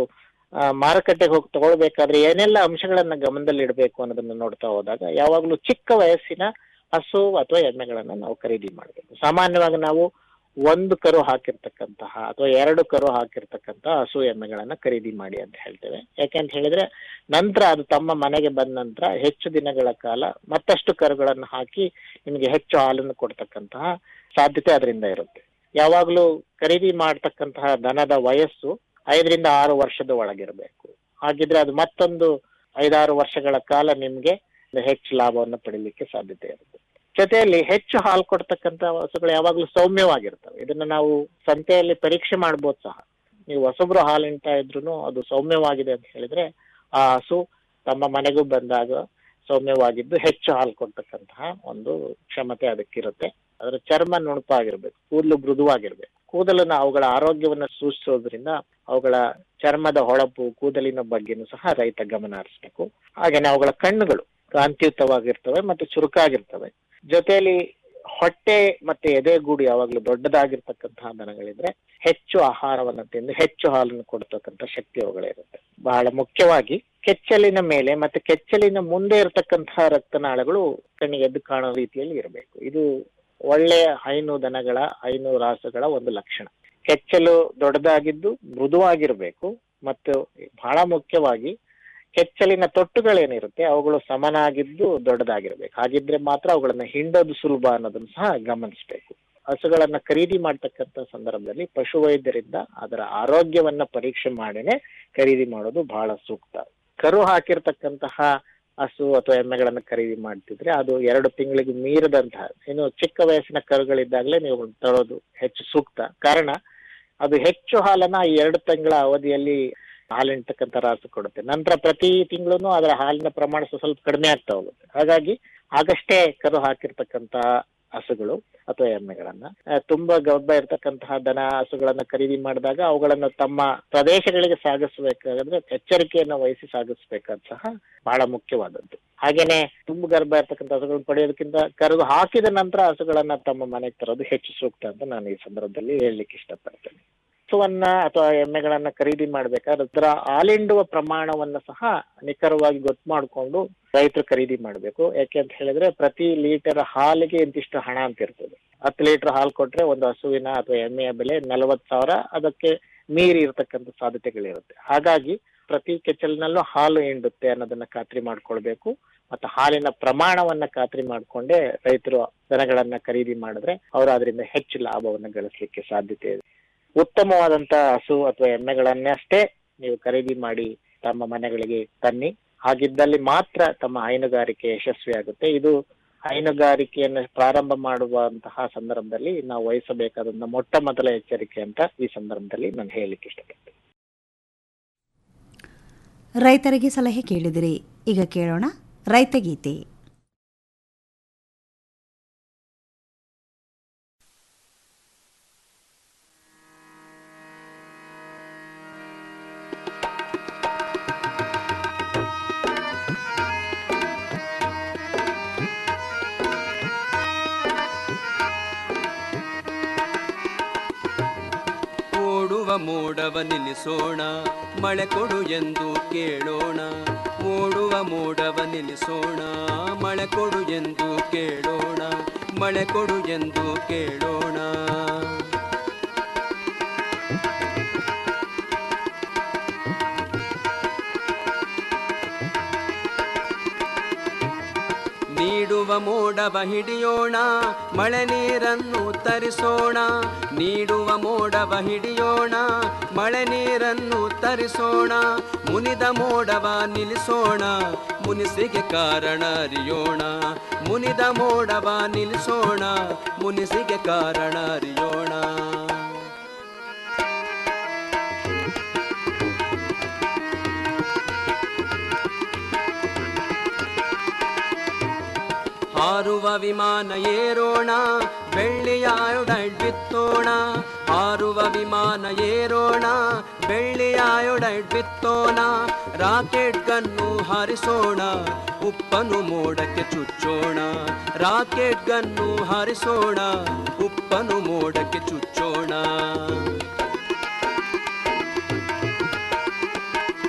ಆ, ಮಾರುಕಟ್ಟೆಗೆ ಹೋಗಿ ತಗೊಳ್ಬೇಕಾದ್ರೆ ಏನೆಲ್ಲ ಅಂಶಗಳನ್ನ ಗಮನದಲ್ಲಿ ಇಡಬೇಕು ಅನ್ನೋದನ್ನ ನೋಡ್ತಾ ಹೋದಾಗ ಯಾವಾಗ್ಲೂ ಚಿಕ್ಕ ವಯಸ್ಸಿನ ಹಸು ಅಥವಾ ಎಮ್ಮೆಗಳನ್ನ ನಾವು ಖರೀದಿ ಮಾಡಬೇಕು ಸಾಮಾನ್ಯವಾಗಿ ನಾವು ಒಂದು ಕರು ಹಾಕಿರ್ತಕ್ಕಂತಹ ಅಥವಾ ಎರಡು ಕರು ಹಾಕಿರ್ತಕ್ಕಂತಹ ಹಸು ಎಮ್ಮೆಗಳನ್ನ ಖರೀದಿ ಮಾಡಿ ಅಂತ ಹೇಳ್ತೇವೆ ಯಾಕೆಂತ ಹೇಳಿದ್ರೆ ನಂತರ ಅದು ತಮ್ಮ ಮನೆಗೆ ಬಂದ ನಂತರ ಹೆಚ್ಚು ದಿನಗಳ ಕಾಲ ಮತ್ತಷ್ಟು ಕರುಗಳನ್ನು ಹಾಕಿ ನಿಮಗೆ ಹೆಚ್ಚು ಹಾಲನ್ನು ಕೊಡ್ತಕ್ಕಂತಹ ಸಾಧ್ಯತೆ ಅದರಿಂದ ಇರುತ್ತೆ ಯಾವಾಗ್ಲೂ ಖರೀದಿ ಮಾಡ್ತಕ್ಕಂತಹ ದನದ ವಯಸ್ಸು ಐದರಿಂದ ಆರು ವರ್ಷದ ಒಳಗಿರಬೇಕು ಹಾಗಿದ್ರೆ ಅದು ಮತ್ತೊಂದು ಐದಾರು ವರ್ಷಗಳ ಕಾಲ ನಿಮ್ಗೆ ಹೆಚ್ಚು ಲಾಭವನ್ನು ಪಡಿಲಿಕ್ಕೆ ಸಾಧ್ಯತೆ ಇರುತ್ತೆ ಜೊತೆಯಲ್ಲಿ ಹೆಚ್ಚು ಹಾಲು ಕೊಡ್ತಕ್ಕಂತ ಹಸುಗಳು ಯಾವಾಗ್ಲೂ ಸೌಮ್ಯವಾಗಿರ್ತವೆ ಇದನ್ನ ನಾವು ಸಂತೆಯಲ್ಲಿ ಪರೀಕ್ಷೆ ಮಾಡ್ಬೋದು ಸಹ ನೀವು ಹೊಸಬ್ರು ಹಾಲು ಹಿಂಡ್ತಾ ಇದ್ರು ಅದು ಸೌಮ್ಯವಾಗಿದೆ ಅಂತ ಹೇಳಿದ್ರೆ ಆ ಹಸು ತಮ್ಮ ಮನೆಗೂ ಬಂದಾಗ ಸೌಮ್ಯವಾಗಿದ್ದು ಹೆಚ್ಚು ಹಾಲು ಕೊಡ್ತಕ್ಕಂತಹ ಒಂದು ಕ್ಷಮತೆ ಅದಕ್ಕಿರುತ್ತೆ ಅದರ ಚರ್ಮ ನುಣುಪಾಗಿರ್ಬೇಕು ಕೂದಲು ಮೃದುವಾಗಿರ್ಬೇಕು ಕೂದಲನ್ನ ಅವುಗಳ ಆರೋಗ್ಯವನ್ನ ಸೂಚಿಸೋದ್ರಿಂದ ಅವುಗಳ ಚರ್ಮದ ಹೊಳಪು ಕೂದಲಿನ ಬಗ್ಗೆನೂ ಸಹ ರೈತ ಗಮನ ಹರಿಸ್ಬೇಕು ಹಾಗೇನೆ ಅವುಗಳ ಕಣ್ಣುಗಳು ಕಾಂತಿಯುತವಾಗಿರ್ತವೆ ಮತ್ತೆ ಚುರುಕಾಗಿರ್ತವೆ ಜೊತೆಯಲ್ಲಿ ಹೊಟ್ಟೆ ಮತ್ತೆ ಎದೆಗೂಡು ಯಾವಾಗ್ಲೂ ದೊಡ್ಡದಾಗಿರ್ತಕ್ಕಂತಹ ದನಗಳಿದ್ರೆ ಹೆಚ್ಚು ಆಹಾರವನ್ನು ತಿಂದು ಹೆಚ್ಚು ಹಾಲನ್ನು ಕೊಡ್ತಕ್ಕಂಥ ಶಕ್ತಿ ಅವುಗಳಿರುತ್ತೆ ಬಹಳ ಮುಖ್ಯವಾಗಿ ಕೆಚ್ಚಲಿನ ಮೇಲೆ ಮತ್ತೆ ಕೆಚ್ಚಲಿನ ಮುಂದೆ ಇರತಕ್ಕಂತಹ ರಕ್ತನಾಳಗಳು ಕಣ್ಣಿಗೆ ಎದ್ದು ಕಾಣೋ ರೀತಿಯಲ್ಲಿ ಇರಬೇಕು ಇದು ಒಳ್ಳೆಯ ಹೈನು ದನಗಳ ಹೈನು ರಾಸುಗಳ ಒಂದು ಲಕ್ಷಣ ಕೆಚ್ಚಲು ದೊಡ್ಡದಾಗಿದ್ದು ಮೃದುವಾಗಿರ್ಬೇಕು ಮತ್ತು ಬಹಳ ಮುಖ್ಯವಾಗಿ ಕೆಚ್ಚಲಿನ ತೊಟ್ಟುಗಳೇನಿರುತ್ತೆ ಅವುಗಳು ಸಮನಾಗಿದ್ದು ದೊಡ್ಡದಾಗಿರ್ಬೇಕು ಹಾಗಿದ್ರೆ ಮಾತ್ರ ಅವುಗಳನ್ನ ಹಿಂಡೋದು ಸುಲಭ ಅನ್ನೋದನ್ನ ಸಹ ಗಮನಿಸಬೇಕು ಹಸುಗಳನ್ನ ಖರೀದಿ ಮಾಡ್ತಕ್ಕಂಥ ಸಂದರ್ಭದಲ್ಲಿ ಪಶುವೈದ್ಯರಿಂದ ಅದರ ಆರೋಗ್ಯವನ್ನ ಪರೀಕ್ಷೆ ಮಾಡಿನೇ ಖರೀದಿ ಮಾಡೋದು ಬಹಳ ಸೂಕ್ತ ಕರು ಹಾಕಿರ್ತಕ್ಕಂತಹ ಹಸು ಅಥವಾ ಎಮ್ಮೆಗಳನ್ನ ಖರೀದಿ ಮಾಡ್ತಿದ್ರೆ ಅದು ಎರಡು ತಿಂಗಳಿಗೆ ಮೀರದಂತಹ ಇನ್ನು ಚಿಕ್ಕ ವಯಸ್ಸಿನ ಕರುಗಳಿದ್ದಾಗಲೇ ನೀವು ತರೋದು ಹೆಚ್ಚು ಸೂಕ್ತ ಕಾರಣ ಅದು ಹೆಚ್ಚು ಹಾಲನ್ನ ಈ ಎರಡು ತಿಂಗಳ ಅವಧಿಯಲ್ಲಿ ಹಾಲಿಂತಕ್ಕಂಥ ರಾಸು ಕೊಡುತ್ತೆ ನಂತರ ಪ್ರತಿ ತಿಂಗಳು ಅದರ ಹಾಲಿನ ಪ್ರಮಾಣ ಸ್ವಲ್ಪ ಕಡಿಮೆ ಆಗ್ತಾ ಹೋಗುತ್ತೆ ಹಾಗಾಗಿ ಆಗಷ್ಟೇ ಕರು ಹಾಕಿರ್ತಕ್ಕಂತ ಹಸುಗಳು ಅಥವಾ ಎಮ್ಮೆಗಳನ್ನ ಆ, ತುಂಬಾ ಗರ್ಭ ಇರ್ತಕ್ಕಂತಹ ದನ ಹಸುಗಳನ್ನ ಖರೀದಿ ಮಾಡಿದಾಗ ಅವುಗಳನ್ನ ತಮ್ಮ ಪ್ರದೇಶಗಳಿಗೆ ಸಾಗಿಸಬೇಕಾದ್ರೆ ಎಚ್ಚರಿಕೆಯನ್ನ ವಹಿಸಿ ಸಾಗಿಸ್ಬೇಕಾದ್ ಸಹ ಬಹಳ ಮುಖ್ಯವಾದದ್ದು ಹಾಗೇನೆ ತುಂಬ ಗರ್ಭ ಇರ್ತಕ್ಕಂಥ ಹಸುಗಳನ್ನ ಪಡೆಯೋದಕ್ಕಿಂತ ಕರು ಹಾಕಿದ ನಂತರ ಹಸುಗಳನ್ನ ತಮ್ಮ ಮನೆಗೆ ತರೋದು ಹೆಚ್ಚು ಸೂಕ್ತ ಅಂತ ನಾನು ಈ ಸಂದರ್ಭದಲ್ಲಿ ಹೇಳಲಿಕ್ಕೆ ಇಷ್ಟಪಡ್ತೇನೆ ಹಸುವನ್ನ ಅಥವಾ ಎಮ್ಮೆಗಳನ್ನ ಖರೀದಿ ಮಾಡ್ಬೇಕಾದ್ರೆ ಅದರ ಹಾಲಿಂಡುವ ಪ್ರಮಾಣವನ್ನ ಸಹ ನಿಖರವಾಗಿ ಗೊತ್ತು ಮಾಡಿಕೊಂಡು ರೈತರು ಖರೀದಿ ಮಾಡ್ಬೇಕು ಯಾಕೆ ಅಂತ ಹೇಳಿದ್ರೆ ಪ್ರತಿ ಲೀಟರ್ ಹಾಲಿಗೆ ಇಂತಿಷ್ಟು ಹಣ ಅಂತ ಇರ್ತದೆ ಹತ್ತು ಲೀಟರ್ ಹಾಲು ಕೊಟ್ರೆ ಒಂದು ಹಸುವಿನ ಅಥವಾ ಎಮ್ಮೆಯ ಬೆಲೆ ನಲವತ್ತು ಸಾವಿರ ಅದಕ್ಕೆ ಮೀರಿ ಇರತಕ್ಕಂಥ ಸಾಧ್ಯತೆಗಳಿರುತ್ತೆ ಹಾಗಾಗಿ ಪ್ರತಿ ಕೆಚ್ಚಲಿನಲ್ಲೂ ಹಾಲು ಹಿಂಡುತ್ತೆ ಅನ್ನೋದನ್ನ ಖಾತ್ರಿ ಮಾಡ್ಕೊಳ್ಬೇಕು ಮತ್ತೆ ಹಾಲಿನ ಪ್ರಮಾಣವನ್ನ ಖಾತ್ರಿ ಮಾಡ್ಕೊಂಡೇ ರೈತರು ದನಗಳನ್ನ ಖರೀದಿ ಮಾಡಿದ್ರೆ ಅವರು ಅದರಿಂದ ಹೆಚ್ಚು ಲಾಭವನ್ನ ಗಳಿಸ್ಲಿಕ್ಕೆ ಸಾಧ್ಯತೆ ಇದೆ ಉತ್ತಮವಾದಂತ ಹಸು ಅಥವಾ ಎಮ್ಮೆಗಳನ್ನಷ್ಟೇ ನೀವು ಖರೀದಿ ಮಾಡಿ ತಮ್ಮ ಮನೆಗಳಿಗೆ ತನ್ನಿ ಹಾಗಿದ್ದಲ್ಲಿ ಮಾತ್ರ ತಮ್ಮ ಹೈನುಗಾರಿಕೆ ಯಶಸ್ವಿಯಾಗುತ್ತೆ ಇದು ಹೈನುಗಾರಿಕೆಯನ್ನು ಪ್ರಾರಂಭ ಮಾಡುವಂತಹ ಸಂದರ್ಭದಲ್ಲಿ ನಾವು ವಹಿಸಬೇಕಾದಂತ ಮೊಟ್ಟ ಮೊದಲ ಎಚ್ಚರಿಕೆ ಅಂತ ಈ ಸಂದರ್ಭದಲ್ಲಿ ನಾನು ಹೇಳಲಿಕ್ಕೆ ಇಷ್ಟಪಡ್ತೇನೆ ರೈತರಿಗೆ ಸಲಹೆ ಕೇಳಿದಿರಿ ಈಗ ಕೇಳೋಣ ರೈತಗೀತೆ ಓಡುವ ಮೋಡವ ನಿಲ್ಲಿಸೋಣ ಮಳೆ ಕೊಡು ಎಂದು ಕೇಳೋಣ ಓಡುವ ಮೋಡವ ನಿಲ್ಲಿಸೋಣ ಮಳೆ ಕೊಡು ಎಂದು ಕೇಳೋಣ ಮಳೆ ಕೊಡು ಎಂದು ಕೇಳೋಣ ನೀಡುವ ಮೋಡವ ಹಿಡಿಯೋಣ ಮಳೆ ನೀರನ್ನು ತರಿಸೋಣ ನೀಡುವ ಮೋಡವ ಹಿಡಿಯೋಣ ಮಳೆ ನೀರನ್ನು ತರಿಸೋಣ ಮುನಿದ ಮೋಡವ ನಿಲ್ಲಿಸೋಣ ಮುನಿಸಿಗೆ ಕಾರಣ ಅರಿಯೋಣ ಮುನಿದ ಮೋಡವ ನಿಲ್ಲಿಸೋಣ ಮುನಿಸಿಗೆ ಕಾರಣ ಅರಿಯೋಣ ಹಾರುವ ವಿಮಾನ ಏರೋಣ ಬೆಳ್ಳಿಯ ಅಯೋಡೈಡ್ ಬಿತ್ತೋಣ ಹಾರುವ ವಿಮಾನ ಏರೋಣ ಬೆಳ್ಳಿಯ ಅಯೋಡೈಡ್ ಬಿತ್ತೋಣ ರಾಕೆಟ್ ಗನ್ನು ಹಾರಿಸೋಣ ಉಪ್ಪನು ಮೋಡಕ್ಕೆ ಚುಚ್ಚೋಣ ರಾಕೆಟ್ ಗನ್ನು ಹಾರಿಸೋಣ ಉಪ್ಪನು ಮೋಡಕ್ಕೆ ಚುಚ್ಚೋಣ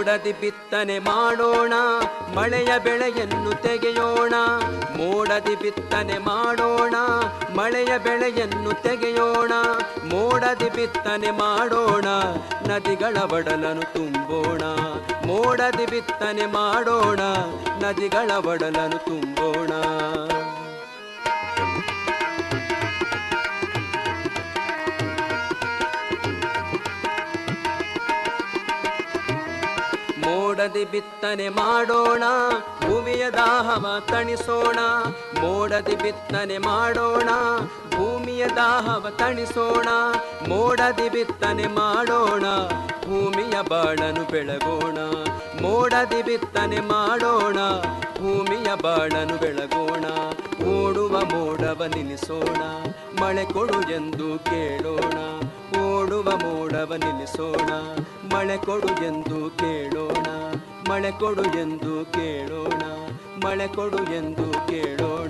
ಮೋಡದಿ ಬಿತ್ತನೆ ಮಾಡೋಣ ಮಳೆಯ ಬೆಳೆಯನ್ನು ತೆಗೆಯೋಣ ಮೋಡದಿ ಬಿತ್ತನೆ ಮಾಡೋಣ ಮಳೆಯ ಬೆಳೆಯನ್ನು ತೆಗೆಯೋಣ ಮೋಡದಿ ಬಿತ್ತನೆ ಮಾಡೋಣ ನದಿಗಳ ಒಡಲನ್ನು ತುಂಬೋಣ ಮೋಡದಿ ಬಿತ್ತನೆ ಮಾಡೋಣ ನದಿಗಳ ಒಡಲನ್ನು ತುಂಬೋಣ ಮೋಡದಿ ಬಿತ್ತನೆ ಮಾಡೋಣ ಭೂಮಿಯ ದಾಹವ ತಣಿಸೋಣ ಮೋಡದಿ ಬಿತ್ತನೆ ಮಾಡೋಣ ಭೂಮಿಯ ದಾಹವ ತಣಿಸೋಣ ಮೋಡದಿ ಬಿತ್ತನೆ ಮಾಡೋಣ ಭೂಮಿಯ ಬಾಳನು ಬೆಳಗೋಣ ಮೋಡದಿ ಬಿತ್ತನೆ ಮಾಡೋಣ ಭೂಮಿಯ ಬಾಳನು ಬೆಳಗೋಣ ಓಡುವ ಮೋಡವ ನಿಲ್ಲಿಸೋಣ ಮಳೆ ಕೊಡು ಎಂದು ಕೇಳೋಣ ಓಡುವ ಮೋಡವ ನಿಲ್ಲಿಸೋಣ ಮಳೆ ಕೊಡು ಎಂದು ಕೇಳೋಣ ಮಳೆ ಕೊಡು ಎಂದು ಕೇಳೋಣ ಮಳೆ ಕೊಡು ಎಂದು ಕೇಳೋಣ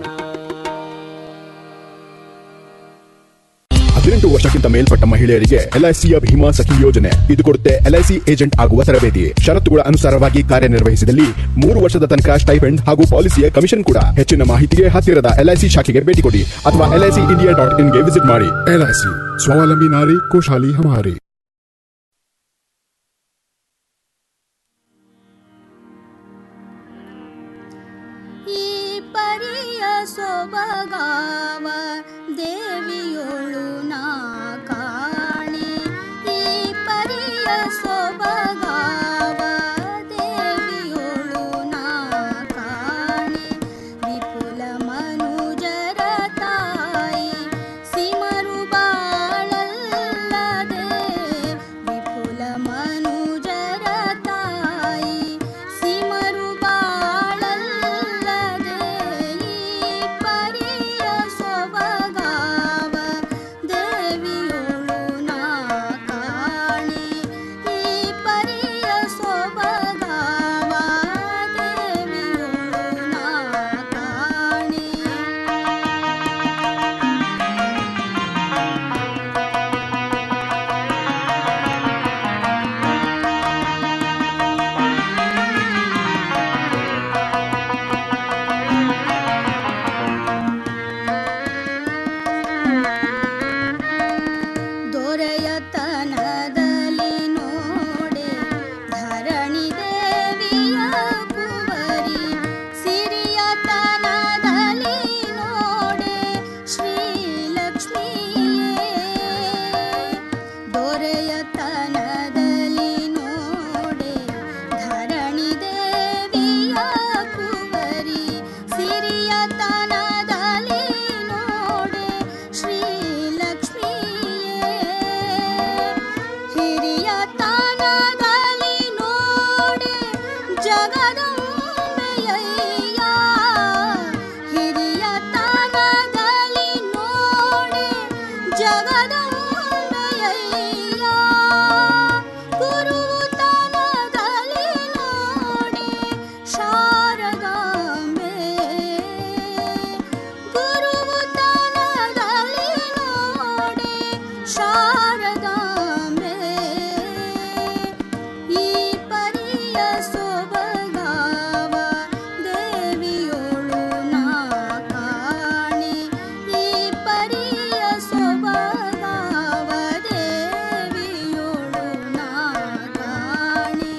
ಹದಿನೆಂಟು ವರ್ಷಕ್ಕಿಂತ ಮೇಲ್ಪಟ್ಟ ಮಹಿಳೆಯರಿಗೆ ಎಲ್ಐಸಿಯ ಭೀಮಾ ಸಖಿ ಯೋಜನೆ ಇದು ಕೊಡುತ್ತೆ ಎಲ್ಐಸಿ ಏಜೆಂಟ್ ಆಗುವ ತರಬೇತಿ ಷರತ್ತುಗಳ ಅನುಸಾರವಾಗಿ ಕಾರ್ಯನಿರ್ವಹಿಸಿದಲ್ಲಿ ಮೂರು ವರ್ಷದ ತನಕ ಸ್ಟೈಪೆಂಡ್ ಹಾಗೂ ಪಾಲಿಸಿಯ ಕಮಿಷನ್ ಕೂಡ ಹೆಚ್ಚಿನ ಮಾಹಿತಿಗೆ ಹತ್ತಿರದ ಎಲ್ಐಸಿ ಶಾಖೆಗೆ ಭೇಟಿ ಕೊಡಿ ಅಥವಾ ಎಲ್ಐಸಿ ಇಂಡಿಯಾ ಡಾಟ್ ಇನ್ಗೆ ವಿಸಿಟ್ ಮಾಡಿ ಎಲ್ಐಸಿ ಸ್ವಾವಲಂಬಿ ನಾರಿ ಖುಷಹಾಲಿ ಹಮಾರಿ ಈ ಪರಿಯ ಸೊಬಗಾವ ದೇವಿಯೊಳು ನಾ ಕಾಣೆ ಈ ಪರಿಯ ಸೊಬಗಾವ ದೇವಿಯೊಳು ನಾ ಕಾಣೆ ವಿಪುಲ ಮನುಜರ ತಾಯಿ ಸಿಮರು ಬಾಳಲ್ಲದೆ ವಿಪುಲ ಮನುಜರ ತಾಯಿ ಸಿಮರು ಬಾಳಲ್ಲದೆ ಈ ಪರಿಯ ಸೊಬಗಾವ ದೇವಿಯೊಳು ನಾ ಕಾಣೆ ಈ ಪರಿಯ ಸೊಬಗಾವ ದೇವಿಯೊಳು ನಾ ಕಾಣೆ ದೊರೆಯತನದಲ್ಲಿ ನೋಡೆ ಧರಣಿ ದೇವಿಯ ಕುವರಿ ಸಿರಿಯತನದಲ್ಲಿ ನೋಡೆ ಶ್ರೀಲಕ್ಷ್ಮಿಯೇ ದೊರೆಯತನದಲ್ಲಿ ನೋಡೆ ಧರಣಿ ದೇವಿಯ ಕುವರಿ ಸಿರಿಯತನದಲ್ಲಿ ನೋಡೆ ಶ್ರೀಲಕ್ಷ್ಮಿಯೇ ಹಿರಿಯ ತಾನದಲ್ಲಿ ನೋಡೆ ಜಗದಂಬೆಯಯ್ಯ ಹಿರಿಯ ತಾನದಲ್ಲಿ ನೋಡೆ ಜಗದಂಬೆಯಯ್ಯ ಗುರು ತಾನದಲ್ಲಿ ನೋಡೆ ಶಾರದಾಂಬೆ ಗುರು ತಾನದಲ್ಲಿ ನೋಡೆ ಶಾರದಾಂಬೆ ಈ ಪರಿಯ ಸೊಬಗಾವ ದೇವಿಯೊಳು ನಾ ಕಾಣೆ ಈ ಪರಿಯ ಸೊಬಗಾವ ದೇವಿಯೊಳು ನಾ ಕಾಣೆ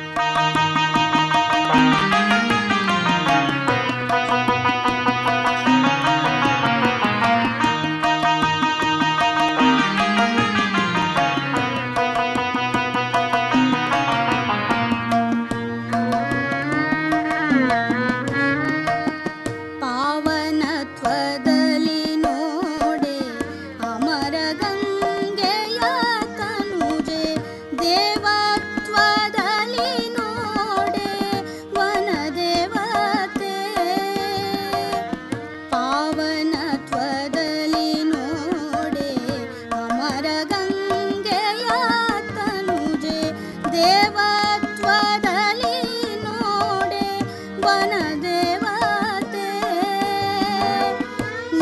ಪಾವನತ್ವದಲ್ಲಿ ನೋಡೆ ಅಮರ ಗಂಗೆಯ ತನುಜೆ ದೇವತ್ವದಲ್ಲಿ ನೋಡೆ ವನದೇವತೆ ಪಾವನತ್ವದಲ್ಲಿ ನೋಡೆ ಅಮರ ಗಂಗೆಯ ತನುಜೆ ದೇವತ್ವದಲ್ಲಿ ನೋಡೆ ವನದೇವತೆ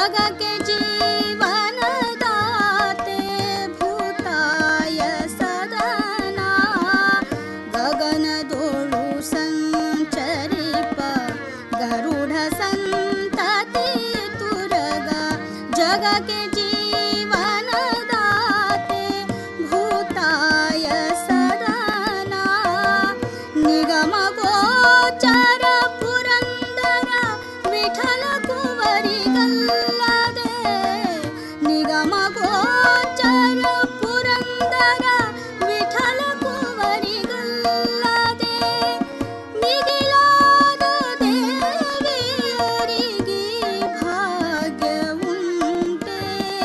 जग के जीवन दाते भूताय सदना गगन दोळु संचरिप गरुड संतति तुरग जग के जीवन दाते भूताय सदना निगम गोचर पुरंदर विठल कुवरी गल्लदे निगम गोचर पुरंदर विठल कुवरी गल्लदे ಮಿಗಿಲಾದ ದೇವಿಯರಿಗೆ ಭಾಗ್ಯ ಉಂಟೆ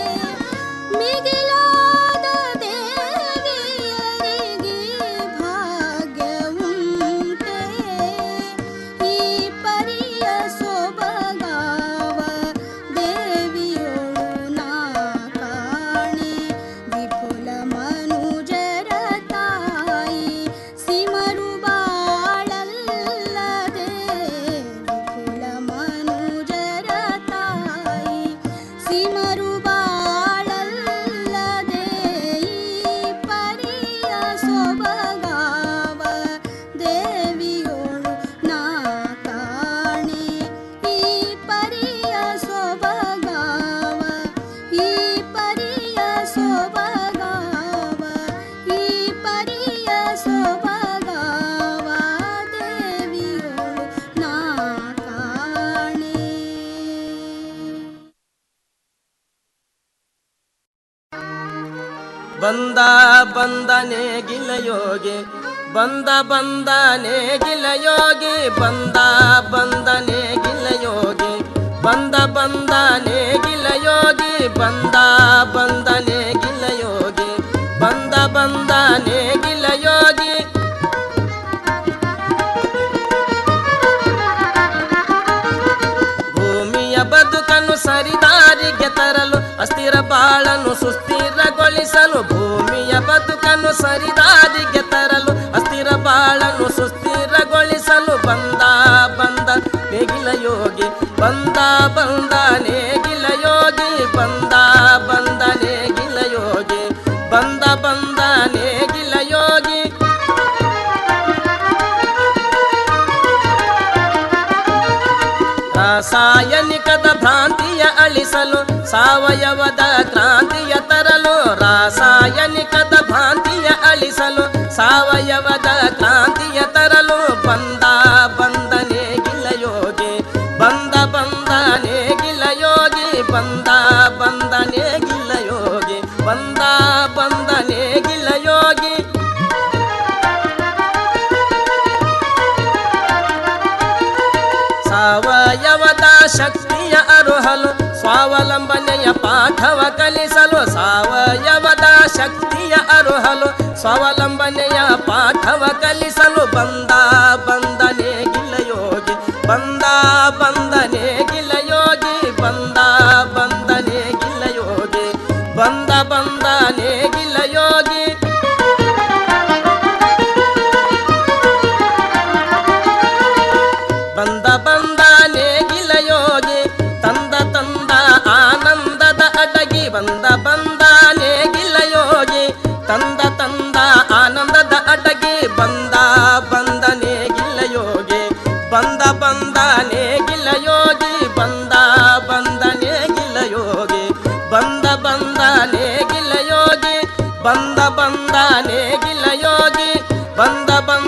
ಮಿಗಿಲಾದ ದೇವಿಯರಿಗೆ ಭಾಗ್ಯ ಉಂಟೆ ಈ ಪರಿಯ ಸೊಬಗಾವ ದೇವಿಯೋಳು ನಾ ಕಾಣೆ ವಿಪುಲ ಮನುಜರ ತಾಯಿ ಸಿಮರು ಬಾಳಲ್ಲದೆ ವಿಪುಲ ಮನುಜರ ತಾಯಿ ಸಿಮರು ಬಾಳಲ್ಲದೆ ಈ ಪರಿಯ ಸೊಬಗಾವ ದೇವಿಯೋಳು ನಾ ಕಾಣೆ ಈ ಪರಿಯ ಸೊಬಗಾವ ಈ ಪರಿಯ ಸೊಬಗಾವ ಈ ಪರಿಯ ಸೊಬಗಾವ ದೇವಿಯೋಳು ನಾ ಕಾಣೆ ಬಂದ ಬಂದನೆ ಗಿಲಯೋಗಿ ಬಂದ ಬಂದನೆ ಗಿಲಯೋಗಿ ಬಂದ ಬಂದನೆ ಗಿಲಯೋಗಿ ಬಂದ ಬಂದನೆ ಗಿಲಯೋಗಿ ಬಂದ ಬಂದನೆ ಗಿಲಯೋಗಿ ಬಂದ ಬಂದನೆ ಗಿಲಯೋಗಿ ಭೂಮಿಯ ಬದುಕನ್ನು ಸರಿದಾರಿಗೆ ತರಲು ಅಸ್ಥಿರ ಬಾಳನ್ನು ಸುಸ್ಥಿರಗೊಳಿಸಲು ಭೂಮಿಯ ಬದುಕನ್ನು ಸರಿದಾರಿಗೆ ತರಲು ಅಸ್ಥಿರ ಬಾಳನ್ನು ಸುಸ್ಥಿರಗೊಳಿಸಲು ಬಂದ ಬಂದ ನೇಗಿಲ ಯೋಗಿ ಬಂದ ಬಂದ ನೇಗಿಲ ಯೋಗಿ ಬಂದ ಬಂದ ನೇಗಿಲ ಯೋಗಿ ಬಂದ ಬಂದ ನೇಗಿಲ ಯೋಗಿ ರಾಸಾಯನಿಕದ ಭ್ರಾಂತಿಯ ಅಳಿಸಲು ಸಾವಯವದ ಕ್ರಾಂತಿಯ ತರಲು ರಾಸಾಯನಿಕದ ಭ್ರಾಂತಿಯ ಅಳಿಸಲು ಸಾವಯವದ ಕ್ರಾಂತಿಯ ತರಲು ಬಂದ ಬಂದನೆ ಗಿಲಯೋಗಿ ಬಂದ ಬಂದನೆ ಗಿಲಯೋಗಿ ಬಂದ ಬಂದನೆ ಗಿಲಯೋಗಿ ಬಂದ ಬಂದನೆ ಗಿಲಯೋಗಿ ಸಾವಯವದ ಶಕ್ತಿಯ ಅರುಹಲು ಸ್ವಾವಲಂಬನೆಯ ಪಾಠವ ಕಲಿಸಲು ಸಾವಯವದ ಶಕ್ತಿಯ ಅರುಹಲು ಸ್ವಾವಲಂಬನೆಯ ಪಾಠವ ಕಲಿಸಲು ಬಂದ ಬಂದನೆ ಗಿಲಯೋಗಿ ಬಂದ ಬಂದನೆ ಗಿಲಯೋಗಿ ಬಂದ ಬಂದನೆ ಗಿಲಯೋಗಿ ಬಂದ ಬಂದನೆ ಗಿಲಯೋಗಿ ಬಂದ ಬಂದ ನೇಗಿಲ ಯೋಗಿ ತಂದ ತಂದ ಆನಂದದ ಅಡಗಿ ಬಂದ ಬಂದ ನೇಗಿಲ ಯೋಗಿ ತಂದ ತಂದ ಆನಂದದ ಅಡಗಿ ಬಂದ ಬಂದ ನೇಗಿಲ ಯೋಗಿ ಬಂದ ಬಂದ ನೇಗಿಲ ಯೋಗಿ ಬಂದ ಬಂದ ನೇಗಿಲ ಯೋಗಿ ಬಂದ ಬಂದ ನೇಗಿಲ ಯೋಗಿ ಬಂದ ಬಂದ ನೇಗಿಲ ಯೋಗಿ ಬಂದ ಬಂದ